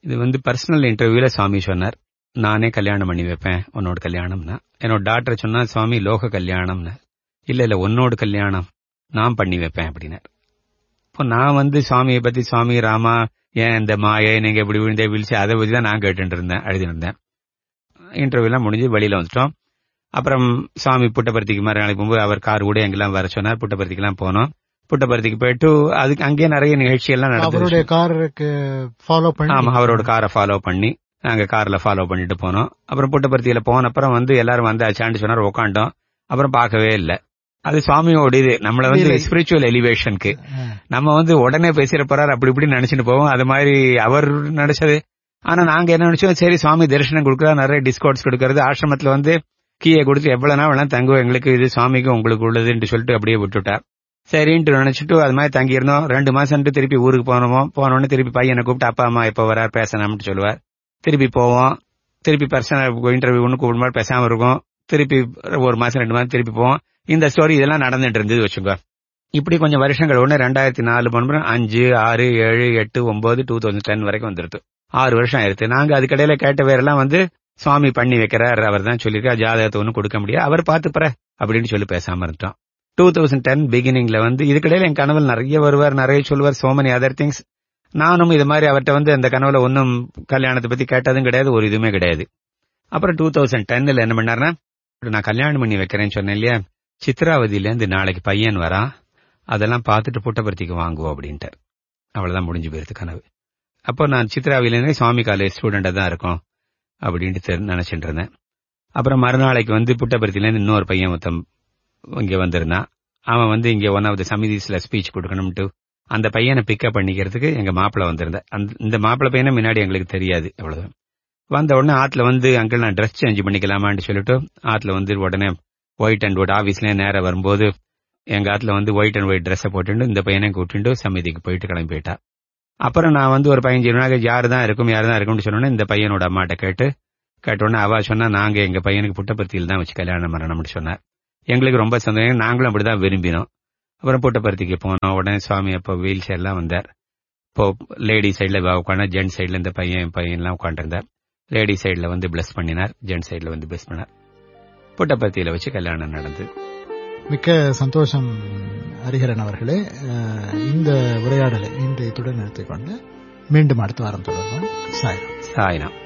இது வந்து பர்சனல் இன்டர்வியூல சுவாமி சொன்னார் நானே கல்யாணம் பண்ணி வைப்பேன் உன்னோட கல்யாணம்னா என்னோட டாக்டர் சொன்னா சுவாமி லோக கல்யாணம்னு இல்ல இல்ல உன்னோட கல்யாணம் நான் பண்ணி வைப்பேன் அப்படின்னார் இப்போ நான் வந்து சுவாமியை பத்தி சுவாமி ராமா ஏன் இந்த மாயை நீங்க இப்படி விழுந்தே வீழ்ச்சி அதை பத்தி தான் நான் கேட்டுட்டு இருந்தேன் எழுதிட்டு இருந்தேன் இன்டர்வியூலாம் முடிஞ்சு வெளியில வந்துட்டோம் அப்புறம் சுவாமி புட்டபர்த்திக்கு மாதிரி நாளைக்கு போகும்போது அவர் கார் கூட எங்கெல்லாம் வர சொன்னார் புட்டபர்த்திக்கெல்லாம் போனோம் புட்டபர்த்திக்கு போயிட்டு அதுக்கு அங்கேயே நிறைய நிகழ்ச்சியெல்லாம் நடந்தது அவருடைய காருக்கு ஃபாலோ பண்ணி ஆமா அவரோட காரை ஃபாலோ பண்ணி நாங்க கார்ல ஃபாலோ பண்ணிட்டு போனோம் அப்புறம் புட்டபர்த்தியில போன அப்புறம் வந்து எல்லாரும் வந்து அச்சாண்டு சொன்னார் உட்காண்டோம் அப்புறம் பார்க்கவே இல்ல அது சுவாமியோட இது நம்மள வந்து இல்லை. ஸ்பிரிச்சுவல் எலிவேஷனுக்கு ஆ. நம்ம வந்து உடனே பேசிட போறாரு அப்படி இப்படி நினைச்சிட்டு போவோம் அது மாதிரி அவர் நினைச்சது ஆனா நாங்க என்ன நினைச்சோம் சரி சுவாமி தரிசனம் கொடுக்கறாரு நிறைய டிஸ்கவுண்ட்ஸ் கொடுக்கறது ஆசிரமத்துல வந்து கீயை கொடுத்து எவ்வளவு நாள் வேணா தங்குவோம் எங்களுக்கு இது சுவாமிக்கு உங்களுக்கு உள்ளதுன்னு சொல்லிட்டு அப்படியே விட்டுட்டார் சரின்ட்டு நினைச்சிட்டு அது மாதிரி தங்கி இருந்தோம் ரெண்டு மாசம் திருப்பி ஊருக்கு போனோமோ போனோடனே திருப்பி பையனை கூப்பிட்டு அப்பா அம்மா எப்ப வரார் பேசணும்னு சொல்லுவார் திருப்பி போவோம் திருப்பி பர்சனல் இன்டர்வியூ ஒன்று கூப்பிடும்போது பேசாம இருக்கும் திருப்பி ஒரு மாசம் ரெண்டு மாசம் திருப்பி போவோம் இந்த ஸ்டோரி இதெல்லாம் நடந்துட்டு இருந்தது வச்சுக்கோ இப்படி கொஞ்சம் வருஷங்கள் ஒன்று ரெண்டாயிரத்தி நாலு பண்ணுறோம் அஞ்சு ஆறு ஏழு எட்டு ஒன்பது டூ தௌசண்ட் டென் வரைக்கும் வந்துருது ஆறு வருஷம் ஆயிருது நாங்க அதுக்கடையில கேட்ட பேரெல்லாம் வந்து சுவாமி பண்ணி வைக்கிறார் அவர் தான் சொல்லியிருக்கார் ஜாதகத்தை ஒன்றும் கொடுக்க முடியாது அவர் பார்த்துப்பற அப்படின்னு சொல்லி பேசாம இருந்தோம் டூ தௌசண்ட் டென் பிகினிங்ல வந்து இதுக்கடையில என் கனவில் நிறைய வருவார் நிறைய சொல்லுவார் சோ many அதர் திங்ஸ் நானும் இது மாதிரி அவர்கிட்ட வந்து அந்த கனவுல ஒன்றும் கல்யாணத்தை பத்தி கேட்டதும் கிடையாது ஒரு இதுவுமே கிடையாது அப்புறம் டூ தௌசண்ட் டென்னில் என்ன பண்ணாருன்னா நான் கல்யாணம் பண்ணி வைக்கிறேன்னு சொன்னேன் இல்லையா சித்ராவதியில இருந்து நாளைக்கு பையன் வரான் அதெல்லாம் பார்த்துட்டு புட்டபர்த்திக்கு வாங்குவோம் அப்படின்ட்டார் அவ்வளவுதான் முடிஞ்சு போயிருது கனவு அப்போ நான் சித்ராவிலேருந்து சுவாமி காலேஜ் ஸ்டூடெண்டா தான் இருக்கும் அப்படின்ட்டு தெரி- நினைச்சிட்டு இருந்தேன் அப்புறம் மறுநாளைக்கு வந்து புட்டபர்த்திலேருந்து இன்னொரு பையன் மொத்தம் இங்க வந்திருந்தான் அவன் வந்து இங்க ஒன் ஆஃப் த சமிதிஸ்ல ஸ்பீச் கொடுக்கணும்ட்டு அந்த பையனை பிக்கப் பண்ணிக்கிறதுக்கு எங்க மாப்பிள்ள வந்திருந்தேன் அந்த இந்த மாப்பிள்ளை பையனை முன்னாடி எங்களுக்கு தெரியாது அவ்வளவுதான் வந்த உடனே ஆத்துல வந்து அங்கிள் நான் ட்ரெஸ் சேஞ்ச் பண்ணிக்கலாமான்னு சொல்லிட்டு ஆத்துல வந்து உடனே ஒயிட் அண்ட் ஒயிட் ஆபீஸ்லயே நேரம் வரும்போது எங்க ஆத்துல வந்து ஒயிட் அண்ட் ஒயிட் ட்ரெஸ்ஸை போட்டுட்டு இந்த பையனை கூட்டிட்டு சமிதிக்கு போயிட்டு கிளம்பி போயிட்டா அப்புறம் நான் வந்து ஒரு பதினஞ்சு நாள் யாரு தான் இருக்கும் யாரு தான் இருக்கும்னு சொன்னோன்னே இந்த பையனோட அம்மாட்ட கேட்டு கேட்டோன்னே அவ சொன்னா நாங்க எங்க பையனுக்கு புட்டபர்த்தியில் தான் வச்சு கல்யாணம் பண்ணணும்னு சொன்னார் எங்களுக்கு ரொம்ப சந்தோஷம் நாங்களும் அப்படிதான் விரும்பினோம் அப்புறம் புட்டபர்த்திக்கு போனோம் உடனே சுவாமி அப்போ வீல் சேர்லாம் வந்தார் இப்போ லேடி சைடுல உட்காந்து ஜென்ட் சைடுல இந்த பையன் என் பையன்லாம் உட்காந்துருந்தார் லேடி சைடுல வந்து பிளஸ் பண்ணினார் ஜென்ட் சைடுல வந்து பிளஸ் பண்ணார் புட்டபர்த்தியில வச்சு கல்யாணம் நடந்தது மிக்க சந்தோஷம் ஹரிஹரன் அவர்களே அஹ், இந்த உரையாடலை இன்று இத்துடன் நிறுத்திக் கொண்டு மீண்டும் அடுத்த வாரம் தொடர்வோம் சாயிரம் சாயிரம்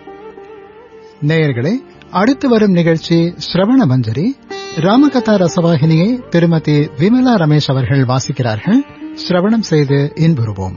நேயர்களே அடுத்து வரும் நிகழ்ச்சி ஸ்ரவண மஞ்சரி ராமகதா ரசவாகினியை திருமதி விமலா ரமேஷ் அவர்கள் வாசிக்கிறார்கள் சிரவணம் செய்து இன்புறுவோம்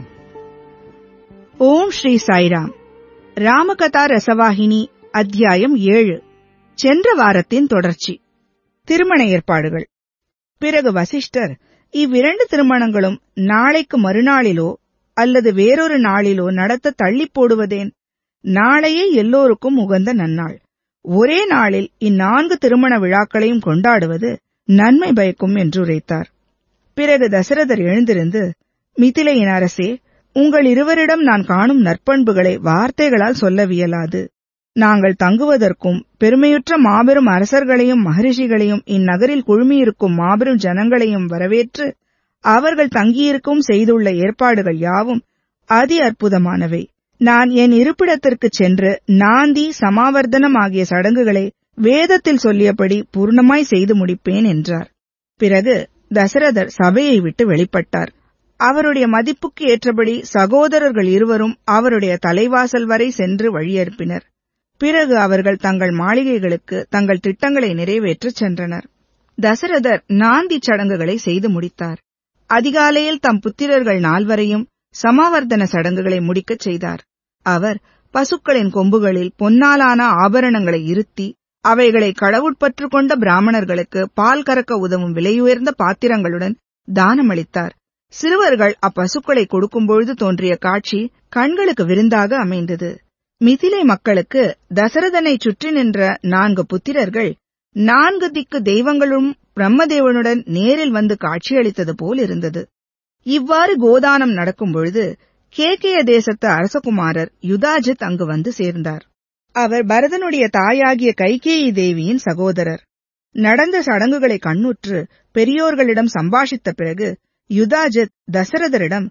ஓம் ஸ்ரீ சாய்ராம் ராமகதா ரசவாகினி அத்தியாயம் ஏழு சென்ற வாரத்தின் தொடர்ச்சி திருமண ஏற்பாடுகள் பிறகு வசிஷ்டர் இவ்விரண்டு திருமணங்களும் நாளைக்கு மறுநாளிலோ அல்லது வேறொரு நாளிலோ நடத்த தள்ளிப் போடுவதேன் நாளையே எல்லோருக்கும் உகந்த நன்னாள் ஒரே நாளில் இந்நான்கு திருமண விழாக்களையும் கொண்டாடுவது நன்மை பயக்கும் என்று உரைத்தார் பிறகு தசரதர் எழுந்திருந்து மிதிலையின் அரசே உங்கள் இருவரிடம் நான் காணும் நற்பண்புகளை வார்த்தைகளால் சொல்லவியலாது நாங்கள் தங்குவதற்கும் பெருமையுற்ற மாபெரும் அரசர்களையும் மகரிஷிகளையும் இந்நகரில் குழுமியிருக்கும் மாபெரும் ஜனங்களையும் வரவேற்று அவர்கள் தங்கியிருக்கும் செய்துள்ள ஏற்பாடுகள் யாவும் அதி அற்புதமானவை நான் என் இருப்பிடத்திற்குச் சென்று நாந்தி சமாவர்த்தனம் ஆகிய சடங்குகளை வேதத்தில் சொல்லியபடி பூர்ணமாய் செய்து முடிப்பேன் என்றார் பிறகு தசரதர் சபையை விட்டு வெளிப்பட்டார் அவருடைய மதிப்புக்கு ஏற்றபடி சகோதரர்கள் இருவரும் அவருடைய தலைவாசல் வரை சென்று வழியனுப்பினர் பிறகு அவர்கள் தங்கள் மாளிகைகளுக்கு தங்கள் திட்டங்களை நிறைவேற்றச் சென்றனர் தசரதர் நாந்தி சடங்குகளை செய்து முடித்தார் அதிகாலையில் தம் புத்திரர்கள் நால்வரையும் சமாவர்த்தன சடங்குகளை முடிக்கச் செய்தார் அவர் பசுக்களின் கொம்புகளில் பொன்னாலான ஆபரணங்களை இருத்தி அவைகளை கடவுட்பற்று கொண்ட பிராமணர்களுக்கு பால் கறக்க உதவும் விலையுயர்ந்த பாத்திரங்களுடன் தானமளித்தார் சிறுவர்கள் அப்பசுக்களை கொடுக்கும்பொழுது தோன்றிய காட்சி கண்களுக்கு விருந்தாக அமைந்தது மிதிலை மக்களுக்கு தசரதனை சுற்றி நின்ற நான்கு புத்திரர்கள் நான்கு திக்கு தெய்வங்களும் பிரம்மதேவனுடன் நேரில் வந்து காட்சியளித்தது போல் இருந்தது இவ்வாறு கோதானம் நடக்கும் பொழுது கேகய தேசத்து அரசகுமாரர் யுதாஜித் அங்கு வந்து சேர்ந்தார் அவர் பரதனுடைய தாயாகிய கைகேயி தேவியின் சகோதரர் நடந்த சடங்குகளை கண்ணுற்று பெரியோர்களிடம் சம்பாஷித்த பிறகு யுதாஜித் தசரதரிடம்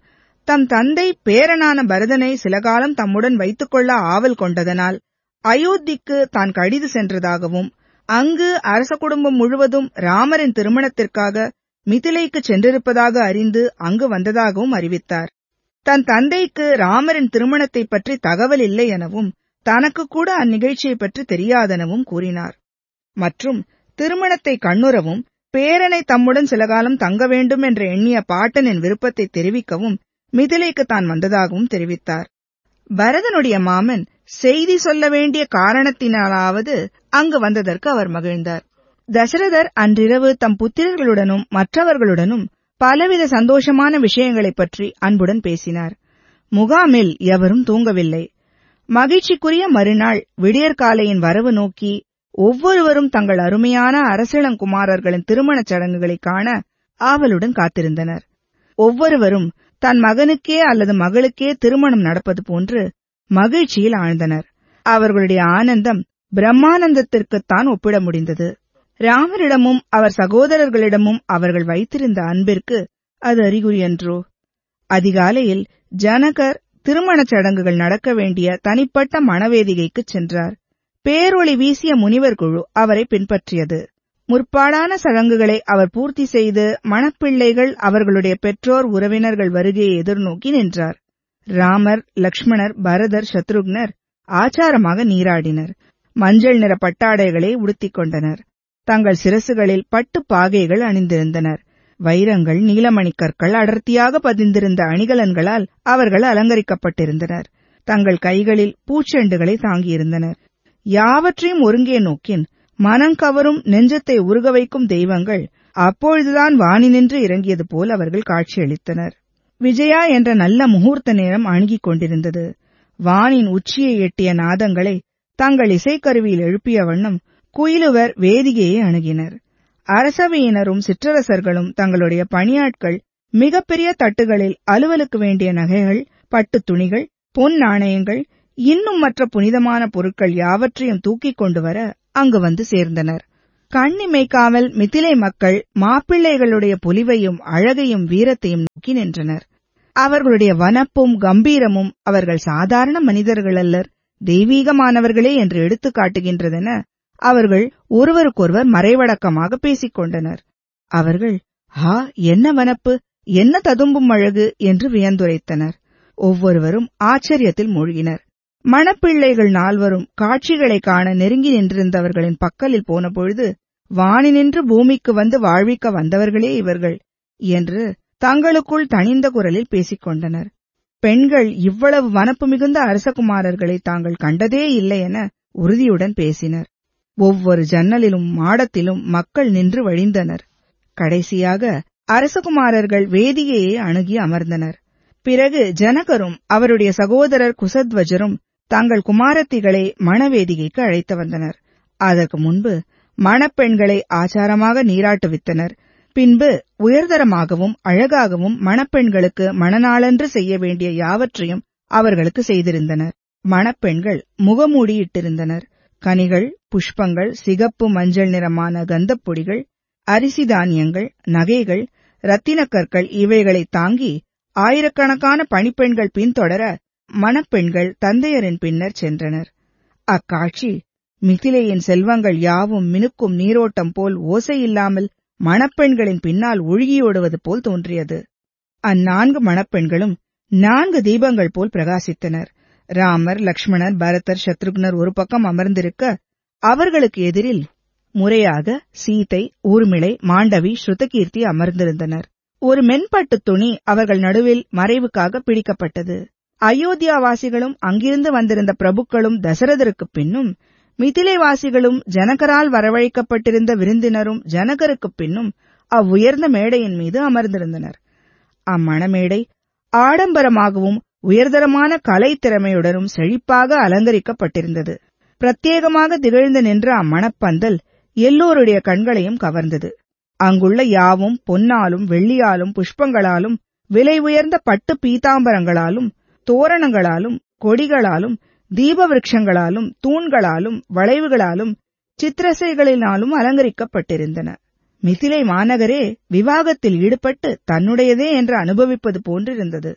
தம் தந்தை பேரனான பரதனை சில காலம் தம்முடன் வைத்துக் கொள்ள ஆவல் கொண்டதனால் அயோத்திக்கு தான் கடிது சென்றதாகவும் அங்கு அரச குடும்பம் முழுவதும் ராமரின் திருமணத்திற்காக மிதிலைக்கு சென்றிருப்பதாக அறிந்து அங்கு வந்ததாகவும் அறிவித்தார் தன் தந்தைக்கு ராமரின் திருமணத்தைப் பற்றி தகவல் இல்லை எனவும் தனக்கு கூட அந்நிகழ்ச்சியை பற்றி தெரியாதெனவும் கூறினார் மற்றும் திருமணத்தை கண்ணுறவும் பேரனை தம்முடன் சில காலம் தங்க வேண்டும் என்று எண்ணிய பாட்டனின் விருப்பத்தை தெரிவிக்கவும் மிதிலைக்கு தான் வந்ததாகவும் தெரிவித்தார் பரதனுடைய மாமன் செய்தி சொல்ல வேண்டிய காரணத்தினாலாவது அங்கு வந்ததற்கு அவர் மகிழ்ந்தார் தசரதர் அன்றிரவு தம் புத்திரர்களுடனும் மற்றவர்களுடனும் பலவித சந்தோஷமான விஷயங்களைப் பற்றி அன்புடன் பேசினார் முகாமில் எவரும் தூங்கவில்லை மகிழ்ச்சிக்குரிய மறுநாள் விடியற்காலையின் வரவு நோக்கி ஒவ்வொருவரும் தங்கள் அருமையான அரசிளங்குமாரர்களின் திருமணச் சடங்குகளைக் காண ஆவலுடன் காத்திருந்தனர் ஒவ்வொருவரும் தன் மகனுக்கே அல்லது மகளுக்கே திருமணம் நடப்பது போன்று மகிழ்ச்சியில் ஆழ்ந்தனர் அவர்களுடைய ஆனந்தம் பிரம்மானந்தத்திற்குத்தான் ஒப்பிட முடிந்தது ராமரிடமும் அவர் சகோதரர்களிடமும் அவர்கள் வைத்திருந்த அன்பிற்கு அது அறிகுறியன்றோ அதிகாலையில் ஜனகர் திருமணச் சடங்குகள் நடக்க வேண்டிய தனிப்பட்ட மணவேதிகைக்குச் சென்றார் பேரொளி வீசிய முனிவர் குழு அவரை பின்பற்றியது முற்பாடான சடங்குகளை அவர் பூர்த்தி செய்து மணப்பிள்ளைகள் அவர்களுடைய பெற்றோர் உறவினர்கள் வருகையை எதிர்நோக்கி நின்றார் ராமர் லக்ஷ்மணர் பரதர் சத்ருக்னர் ஆச்சாரமாக நீராடினர் மஞ்சள் நிற பட்டாடைகளை உடுத்திக் கொண்டனர் தங்கள் சிரசுகளில் பட்டு பாகைகள் அணிந்திருந்தனர் வைரங்கள் நீலமணிக் கற்கள் அடர்த்தியாக பதிந்திருந்த அணிகலன்களால் அவர்கள் அலங்கரிக்கப்பட்டிருந்தனர் தங்கள் கைகளில் பூச்செண்டுகளை தாங்கியிருந்தனர் யாவற்றையும் ஒருங்கே நோக்கின் மனங்கவரும் நெஞ்சத்தை உருக வைக்கும் தெய்வங்கள் அப்பொழுதுதான் வானி நின்று இறங்கியது போல் அவர்கள் காட்சியளித்தனர் விஜயா என்ற நல்ல முகூர்த்த நேரம் அணுகிக் கொண்டிருந்தது வானின் உச்சியை எட்டிய நாதங்களை தங்கள் இசைக்கருவியில் எழுப்பிய வண்ணம் குயிலுவர் வேதிகையை அணுகினர் அரசவையினரும் சிற்றரசர்களும் தங்களுடைய பணியாட்கள் மிகப்பெரிய தட்டுகளில் அலுவலுக்கு வேண்டிய நகைகள் பட்டுத் துணிகள் பொன் நாணயங்கள் இன்னும் மற்ற புனிதமான பொருட்கள் யாவற்றையும் தூக்கிக் கொண்டு வர அங்கு வந்து சேர்ந்தனர் கண்ணிமைக்காமல் மிதிலை மக்கள் மாப்பிள்ளைகளுடைய பொலிவையும் அழகையும் வீரத்தையும் நோக்கி நின்றனர் அவர்களுடைய வனப்பும் கம்பீரமும் அவர்கள் சாதாரண மனிதர்களல்லர் தெய்வீகமானவர்களே என்று எடுத்துக் காட்டுகின்றதென அவர்கள் ஒருவருக்கொருவர் மறைவடக்கமாக பேசிக் கொண்டனர் அவர்கள் ஹா என்ன வனப்பு என்ன ததும்பும் அழகு என்று வியந்துரைத்தனர் ஒவ்வொருவரும் ஆச்சரியத்தில் மூழ்கினர் மணப்பிள்ளைகள் நால்வரும் காட்சிகளைக் காண நெருங்கி நின்றிருந்தவர்களின் பக்கலில் போன பொழுது வானினின்று பூமிக்கு வந்து வாழ்விக்க வந்தவர்களே இவர்கள் என்று தங்களுக்குள் தனிந்த குரலில் பேசிக் கொண்டனர் பெண்கள் இவ்வளவு வனப்பு மிகுந்த அரசகுமாரர்களை தாங்கள் கண்டதே இல்லை என உறுதியுடன் பேசினர் ஒவ்வொரு ஜன்னலிலும் மாடத்திலும் மக்கள் நின்று வழிந்தனர் கடைசியாக அரசகுமாரர்கள் வேதிகையை அணுகி அமர்ந்தனர் பிறகு ஜனகரும் அவருடைய சகோதரர் குசத்வஜரும் தங்கள் குமாரத்திகளை மணவேதிகைக்கு அழைத்து வந்தனர் அதற்கு முன்பு மணப்பெண்களை ஆச்சாரமாக நீராட்டுவித்தனர் பின்பு உயர்தரமாகவும் அழகாகவும் மணப்பெண்களுக்கு மணநாளன்று செய்ய வேண்டிய யாவற்றையும் அவர்களுக்கு செய்திருந்தனர் மணப்பெண்கள் முகமூடியிட்டிருந்தனர் கனிகள் புஷ்பங்கள் சிகப்பு மஞ்சள் நிறமான கந்தப்பொடிகள் அரிசி தானியங்கள் நகைகள் ரத்தினக்கற்கள் இவைகளைத் தாங்கி ஆயிரக்கணக்கான பணிப்பெண்கள் பின்தொடர மணப்பெண்கள் தந்தையரின் பின்னர் சென்றனர் அக்காட்சி மிதிலையின் செல்வங்கள் யாவும் மினுக்கும் நீரோட்டம் போல் ஓசையில்லாமல் மணப்பெண்களின் பின்னால் ஒழுகியோடுவது போல் தோன்றியது அந்நான்கு மணப்பெண்களும் நான்கு தீபங்கள் போல் பிரகாசித்தனர் ராமர் லக்ஷ்மணர் பரதர் சத்ருக்னர் ஒரு பக்கம் அமர்ந்திருக்க அவர்களுக்கு எதிரில் முறையாக சீதை ஊர்மிளை மாண்டவி ஸ்ருதகீர்த்தி அமர்ந்திருந்தனர் ஒரு மென்பட்டு துணி அவர்கள் நடுவில் மறைவுக்காக பிடிக்கப்பட்டது அயோத்தியாவாசிகளும் அங்கிருந்து வந்திருந்த பிரபுக்களும் தசரதருக்குப் பின்னும் மிதிலைவாசிகளும் ஜனகரால் வரவழைக்கப்பட்டிருந்த விருந்தினரும் ஜனகருக்குப் பின்னும் அவ்வுயர்ந்த மேடையின் மீது அமர்ந்திருந்தனர் அம்மணமேடை ஆடம்பரமாகவும் உயர்தரமான கலை திறமையுடனும் செழிப்பாக அலங்கரிக்கப்பட்டிருந்தது பிரத்யேகமாக திகழ்ந்து நின்ற அம்மணப்பந்தல் எல்லோருடைய கண்களையும் கவர்ந்தது அங்குள்ள யாவும் பொன்னாலும் வெள்ளியாலும் புஷ்பங்களாலும் விலை உயர்ந்த பட்டு பீதாம்பரங்களாலும் தோரணங்களாலும் கொடிகளாலும் தீப விருட்சங்களாலும் தூண்களாலும் வளைவுகளாலும் சித்திரசைகளினாலும் அலங்கரிக்கப்பட்டிருந்தன மிதிலை மாநகரே விவாகத்தில் ஈடுபட்டு தன்னுடையதே என்று அனுபவிப்பது போன்றிருந்தது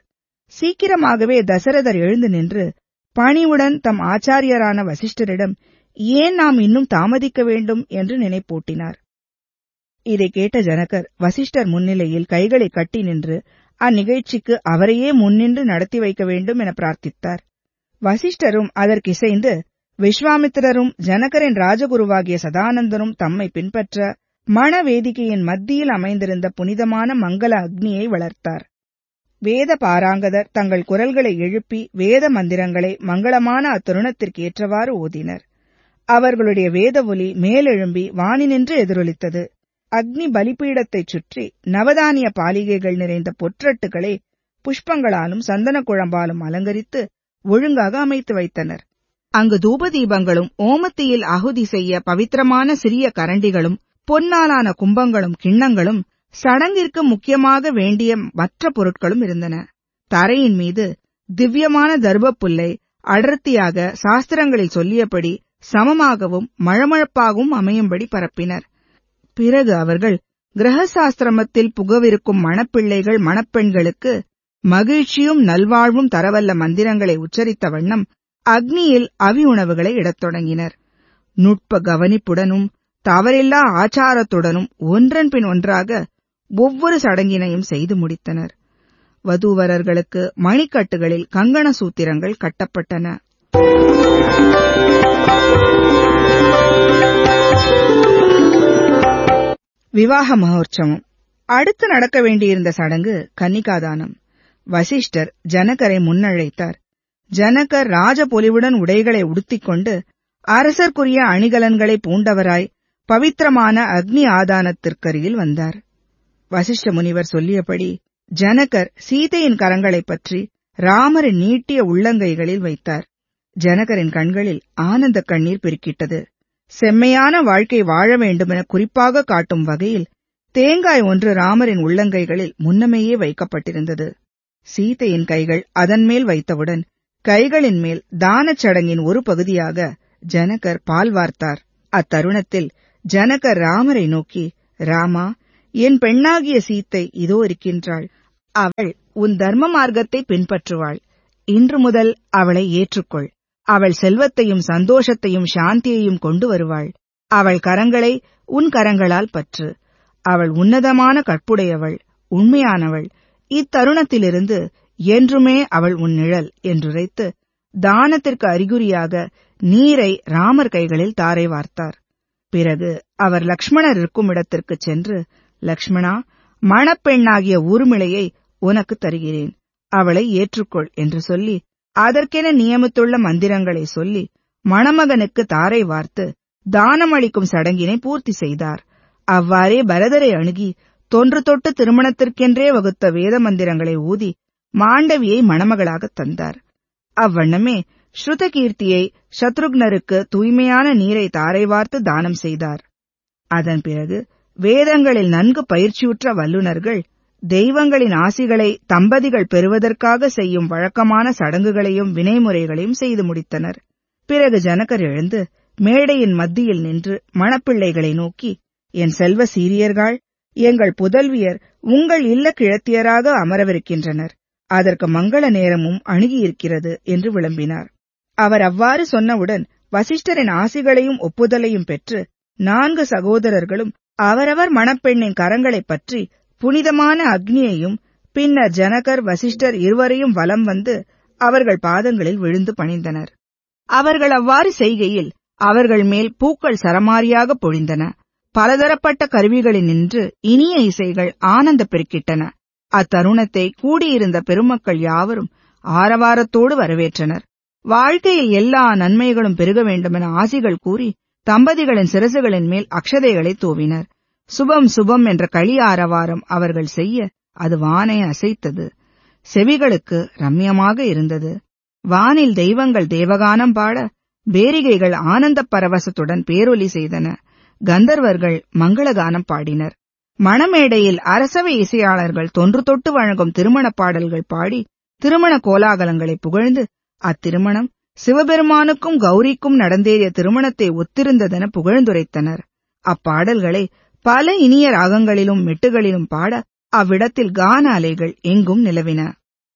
சீக்கிரமாகவே தசரதர் எழுந்து நின்று பணிவுடன் தம் ஆச்சாரியரான வசிஷ்டரிடம் ஏன் நாம் இன்னும் தாமதிக்க வேண்டும் என்று நினைப்பூட்டினார் இதை கேட்ட ஜனகர் வசிஷ்டர் முன்னிலையில் கைகளை கட்டி நின்று அந்நிகழ்ச்சிக்கு அவரையே முன்னின்று நடத்தி வைக்க வேண்டும் என பிரார்த்தித்தார் வசிஷ்டரும் அதற்கிசைந்து விஸ்வாமித்திரரும் ஜனகரின் ராஜகுருவாகிய சதானந்தரும் தம்மை பின்பற்ற மண வேதிகையின் மத்தியில் அமைந்திருந்த புனிதமான மங்கள அக்னியை வளர்த்தார் வேத பாராங்கதர் தங்கள் குரல்களை எழுப்பி வேத மந்திரங்களை மங்களமான அத்தருணத்திற்கு ஏற்றவாறு ஓதினர் அவர்களுடைய வேத ஒலி மேலெழும்பி வானினின்று எதிரொலித்தது அக்னி பலிபீடத்தைச் சுற்றி நவதானிய பாலிகைகள் நிறைந்த பொற்றட்டுகளை புஷ்பங்களாலும் சந்தன குழம்பாலும் அலங்கரித்து ஒழுங்காக அமைத்து வைத்தனர் அங்கு தூபதீபங்களும் ஓமத்தியில் அகுதி செய்ய பவித்திரமான சிறிய கரண்டிகளும் பொன்னாலான கும்பங்களும் கிண்ணங்களும் சடங்கிற்கு முக்கியமாக வேண்டிய மற்ற பொருட்களும் இருந்தன தரையின் மீது திவ்யமான தர்பப்புல்லை அடர்த்தியாக சாஸ்திரங்களில் சொல்லியபடி சமமாகவும் மழமழப்பாகவும் அமையும்படி பரப்பினர் பிறகு அவர்கள் கிரகசாஸ்திரமத்தில் புகவிருக்கும் மணப்பிள்ளைகள் மணப்பெண்களுக்கு மகிழ்ச்சியும் நல்வாழ்வும் தரவல்ல மந்திரங்களை உச்சரித்த வண்ணம் அக்னியில் அவி உணவுகளை இடத் தொடங்கினர் நுட்ப கவனிப்புடனும் தவறில்லா ஆச்சாரத்துடனும் ஒன்றன் பின் ஒன்றாக ஒவ்வொரு சடங்கினையும் செய்து முடித்தனர் வதூவரர்களுக்கு மணிக்கட்டுகளில் கங்கண சூத்திரங்கள் கட்டப்பட்டன விவாக மகோற்சவம் அடுத்து நடக்க வேண்டியிருந்த சடங்கு கன்னிகாதானம் வசிஷ்டர் ஜனகரை முன்னழைத்தார் ஜனகர் ராஜபொலிவுடன் உடைகளை உடுத்திக்கொண்டு அரசர்க்குரிய அணிகலன்களை பூண்டவராய் பவித்திரமான அக்னி ஆதானத்திற்கருகில் வந்தார் வசிஷ்ட முனிவர் சொல்லியபடி ஜனகர் சீதையின் கரங்களைப் பற்றி ராமரின் நீட்டிய உள்ளங்கைகளில் வைத்தார் ஜனகரின் கண்களில் ஆனந்த கண்ணீர் பெருக்கிட்டது செம்மையான வாழ்க்கை வாழ வேண்டுமென குறிப்பாக காட்டும் வகையில் தேங்காய் ஒன்று ராமரின் உள்ளங்கைகளில் முன்னமேயே வைக்கப்பட்டிருந்தது சீதையின் கைகள் அதன் மேல் வைத்தவுடன் கைகளின் மேல் தானச் சடங்கின் ஒரு பகுதியாக ஜனகர் பால் வார்த்தார் அத்தருணத்தில் ஜனகர் ராமரை நோக்கி ராமா என் பெண்ணாகிய சீத்தை இதோ இருக்கின்றாள் அவள் உன் தர்ம மார்க்கத்தை பின்பற்றுவாள் இன்று முதல் அவளை ஏற்றுக்கொள் அவள் செல்வத்தையும் சந்தோஷத்தையும் சாந்தியையும் கொண்டு வருவாள் அவள் கரங்களை உன் கரங்களால் பற்று அவள் உன்னதமான கற்புடையவள் உண்மையானவள் இத்தருணத்திலிருந்து என்றுமே அவள் உன் நிழல் என்றுரைத்து தானத்திற்கு அறிகுறியாக நீரை ராமர் கைகளில் தாரை வார்த்தார் பிறகு அவர் லக்ஷ்மணர் இருக்கும் இடத்திற்குச் சென்று லக்ஷ்மணா மணப்பெண்ணாகிய ஊர்மிளையை உனக்கு தருகிறேன் அவளை ஏற்றுக்கொள் என்று சொல்லி அதற்கென நியமித்துள்ள மந்திரங்களை சொல்லி மணமகனுக்கு தாரை வார்த்து தானமளிக்கும் சடங்கினை பூர்த்தி செய்தார் அவ்வாறே பரதரை அணுகி தொன்று தொட்டு திருமணத்திற்கென்றே வகுத்த வேத மந்திரங்களை ஊதி மாண்டவியை மணமகளாகத் தந்தார் அவ்வண்ணமே ஸ்ருதகீர்த்தியை சத்ருக்னருக்கு தூய்மையான நீரை தாரை வார்த்து தானம் செய்தார் அதன் பிறகு வேதங்களில் நன்கு பயிற்சியுற்ற வல்லுநர்கள் தெய்வங்களின் ஆசிகளை தம்பதிகள் பெறுவதற்காக செய்யும் வழக்கமான சடங்குகளையும் வினைமுறைகளையும் செய்து முடித்தனர் பிறகு ஜனகர் எழுந்து மேடையின் மத்தியில் நின்று மணப்பிள்ளைகளை நோக்கி என் செல்வ சீரியர்கள் எங்கள் புதல்வியர் உங்கள் இல்ல கிழத்தியராக அமரவிருக்கின்றனர் அதற்கு மங்கள நேரமும் அணுகியிருக்கிறது என்று விளம்பினார் அவர் அவ்வாறு சொன்னவுடன் வசிஷ்டரின் ஆசிகளையும் ஒப்புதலையும் பெற்று நான்கு சகோதரர்களும் அவரவர் மணப்பெண்ணின் கரங்களைப் பற்றி புனிதமான அக்னியையும் பின்னர் ஜனகர் வசிஷ்டர் இருவரையும் வலம் வந்து அவர்கள் பாதங்களில் விழுந்து பணிந்தனர் அவர்கள் அவ்வாறு செய்கையில் அவர்கள் மேல் பூக்கள் சரமாரியாக பொழிந்தன பலதரப்பட்ட கருவிகளினின்று இனிய இசைகள் ஆனந்த பெருக்கிட்டன அத்தருணத்தை கூடியிருந்த பெருமக்கள் யாவரும் ஆரவாரத்தோடு வரவேற்றனர் வாழ்க்கையில் எல்லா நன்மைகளும் பெருக வேண்டுமென ஆசிகள் கூறி தம்பதிகளின் சிரசுகளின் மேல் அக்ஷதைகளை தூவினர் சுபம் சுபம் என்ற களி ஆரவாரம் அவர்கள் செய்ய அது வானை அசைத்தது செவிகளுக்கு ரம்யமாக இருந்தது வானில் தெய்வங்கள் தேவகானம் பாட பேரிகைகள் ஆனந்த பரவசத்துடன் பேரொலி செய்தன கந்தர்வர்கள் மங்களகானம் பாடினர் மணமேடையில் அரசவை இசையாளர்கள் தொன்று தொட்டு வழங்கும் திருமணப் பாடல்கள் பாடி திருமண கோலாகலங்களை புகழ்ந்து அத்திருமணம் சிவபெருமானுக்கும் கௌரிக்கும் நடந்தேறிய திருமணத்தை ஒத்திருந்ததென புகழ்ந்துரைத்தனர் அப்பாடல்களை பல இனிய ராகங்களிலும் மெட்டுகளிலும் பாட அவ்விடத்தில் கான அலைகள் எங்கும் நிலவின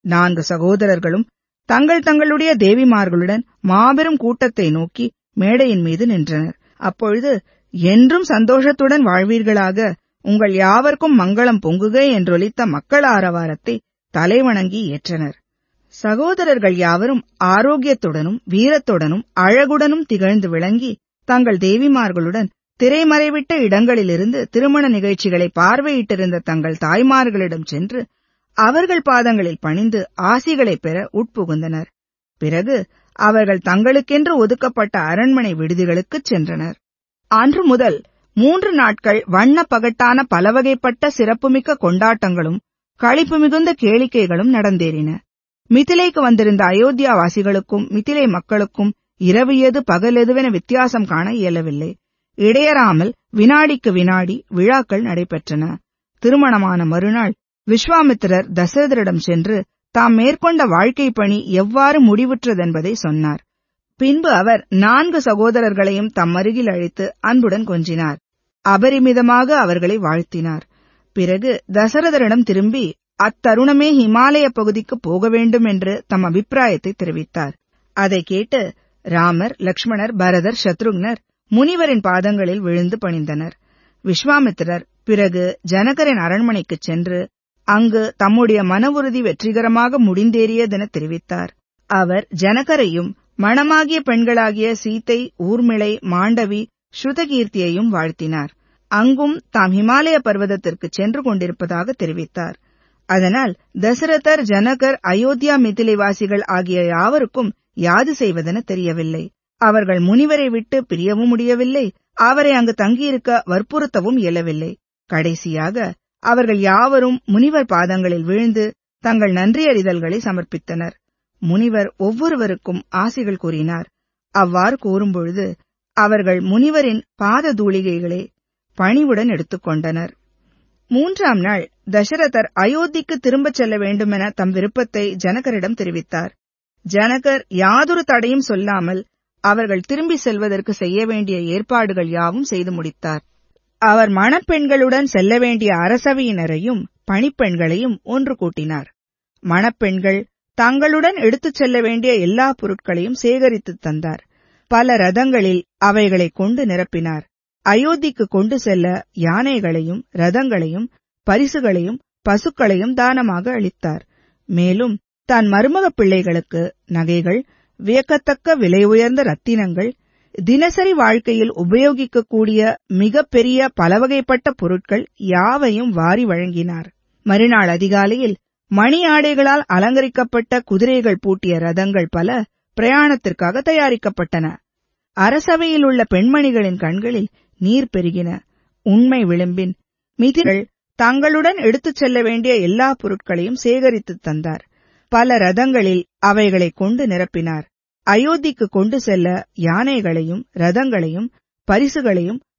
நான்கு சகோதரர்களும் தங்கள் தங்களுடைய தேவிமார்களுடன் மாபெரும் கூட்டத்தை நோக்கி மேடையின் மீது நின்றனர் அப்பொழுது என்றும் சந்தோஷத்துடன் வாழ்வீர்களாக உங்கள் யாவர்க்கும் மங்களம் பொங்குக என்றொலித்த மக்கள் ஆரவாரத்தை தலைவணங்கி ஏற்றனர் சகோதரர்கள் யாவரும் ஆரோக்கியத்துடனும் வீரத்துடனும் அழகுடனும் திகழ்ந்து விளங்கி தங்கள் தேவிமார்களுடன் திரைமறைவிட்ட இடங்களிலிருந்து திருமண நிகழ்ச்சிகளை பார்வையிட்டிருந்த தங்கள் தாய்மார்களிடம் சென்று அவர்கள் பாதங்களில் பணிந்து ஆசிகளைப் பெற உட்புகுந்தனர் பிறகு அவர்கள் தங்களுக்கென்று ஒதுக்கப்பட்ட அரண்மனை விடுதிகளுக்குச் சென்றனர் அன்று முதல் மூன்று நாட்கள் வண்ண பகட்டான பலவகைப்பட்ட சிறப்புமிக்க கொண்டாட்டங்களும் களிப்பு மிகுந்த கேளிக்கைகளும் நடந்தேறின மிதிலைக்கு வந்திருந்த அயோத்தியாவாசிகளுக்கும் மிதிலை மக்களுக்கும் இரவு எது பகல் எதுவென வித்தியாசம் காண இயலவில்லை இடையறாமல் வினாடிக்கு வினாடி விழாக்கள் நடைபெற்றன திருமணமான மறுநாள் விஸ்வாமித்திரர் தசரதரிடம் சென்று தாம் மேற்கொண்ட வாழ்க்கை பணி எவ்வாறு முடிவுற்றதென்பதை சொன்னார் பின்பு அவர் நான்கு சகோதரர்களையும் தம் அருகில் அழைத்து அன்புடன் கொஞ்சினார் அபரிமிதமாக அவர்களை வாழ்த்தினார் பிறகு தசரதரிடம் திரும்பி அத்தருணமே ஹிமாலய பகுதிக்கு போக வேண்டும் என்று தம் அபிப்பிராயத்தை தெரிவித்தார் அதை கேட்டு ராமர் லக்ஷ்மணர் பரதர் சத்ருக்னர் முனிவரின் பாதங்களில் விழுந்து பணிந்தனர் விஸ்வாமித்திரர் பிறகு ஜனகரின் அரண்மனைக்குச் சென்று அங்கு தம்முடைய மன உறுதி வெற்றிகரமாக முடிந்தேறியதென தெரிவித்தார் அவர் ஜனகரையும் மணமாகிய பெண்களாகிய சீத்தை ஊர்மிளை மாண்டவி ஸ்ருதகீர்த்தியையும் வாழ்த்தினார் அங்கும் தாம் ஹிமாலய பர்வதத்திற்கு சென்று கொண்டிருப்பதாக தெரிவித்தார் அதனால் தசரதர் ஜனகர் அயோத்தியா மிதிலைவாசிகள் ஆகிய யாவருக்கும் யாது செய்வதென தெரியவில்லை அவர்கள் முனிவரை விட்டு பிரியவும் முடியவில்லை அவரை அங்கு தங்கியிருக்க வற்புறுத்தவும் இயலவில்லை கடைசியாக அவர்கள் யாவரும் முனிவர் பாதங்களில் விழுந்து தங்கள் நன்றியறிதல்களை சமர்ப்பித்தனர் முனிவர் ஒவ்வொருவருக்கும் ஆசிகள் கூறினார் அவ்வாறு கூறும்பொழுது அவர்கள் முனிவரின் பாத தூளிகைகளை பணிவுடன் எடுத்துக்கொண்டனர் மூன்றாம் நாள் தசரதர் அயோத்திக்கு திரும்பச் செல்ல வேண்டுமென தம் விருப்பத்தை ஜனகரிடம் தெரிவித்தார் ஜனகர் யாதொரு தடையும் சொல்லாமல் அவர்கள் திரும்பி செல்வதற்கு செய்ய வேண்டிய ஏற்பாடுகள் யாவும் செய்து முடித்தார் அவர் மணப்பெண்களுடன் செல்ல வேண்டிய அரசவையினரையும் பணிப்பெண்களையும் ஒன்று கூட்டினார் மணப்பெண்கள் தங்களுடன் எடுத்துச் செல்ல வேண்டிய எல்லா பொருட்களையும் சேகரித்துத் தந்தார் பல ரதங்களில் அவைகளை கொண்டு நிரப்பினார் அயோத்திக்கு கொண்டு செல்ல யானைகளையும் ரதங்களையும் பரிசுகளையும் பசுக்களையும் தானமாக அளித்தார் மேலும் தான் மருமக பிள்ளைகளுக்கு நகைகள் வியக்கத்தக்க விலை உயர்ந்த ரத்தினங்கள் தினசரி வாழ்க்கையில் உபயோகிக்கக்கூடிய மிக பெரிய பலவகைப்பட்ட பொருட்கள் யாவையும் வாரி வழங்கினார் மறுநாள் அதிகாலையில் மணி ஆடைகளால் அலங்கரிக்கப்பட்ட குதிரைகள் பூட்டிய ரதங்கள் பல பிரயாணத்திற்காக தயாரிக்கப்பட்டன அரசவையில் உள்ள பெண்மணிகளின் கண்களில் நீர் பெருகின உண்மை விளிம்பின் மிதிகள் தங்களுடன் எடுத்துச் செல்ல வேண்டிய எல்லா பொருட்களையும் சேகரித்துத் தந்தார் பல ரதங்களில் அவைகளை கொண்டு நிரப்பினார் அயோத்திக்கு கொண்டு செல்ல யானைகளையும் ரதங்களையும் பரிசுகளையும்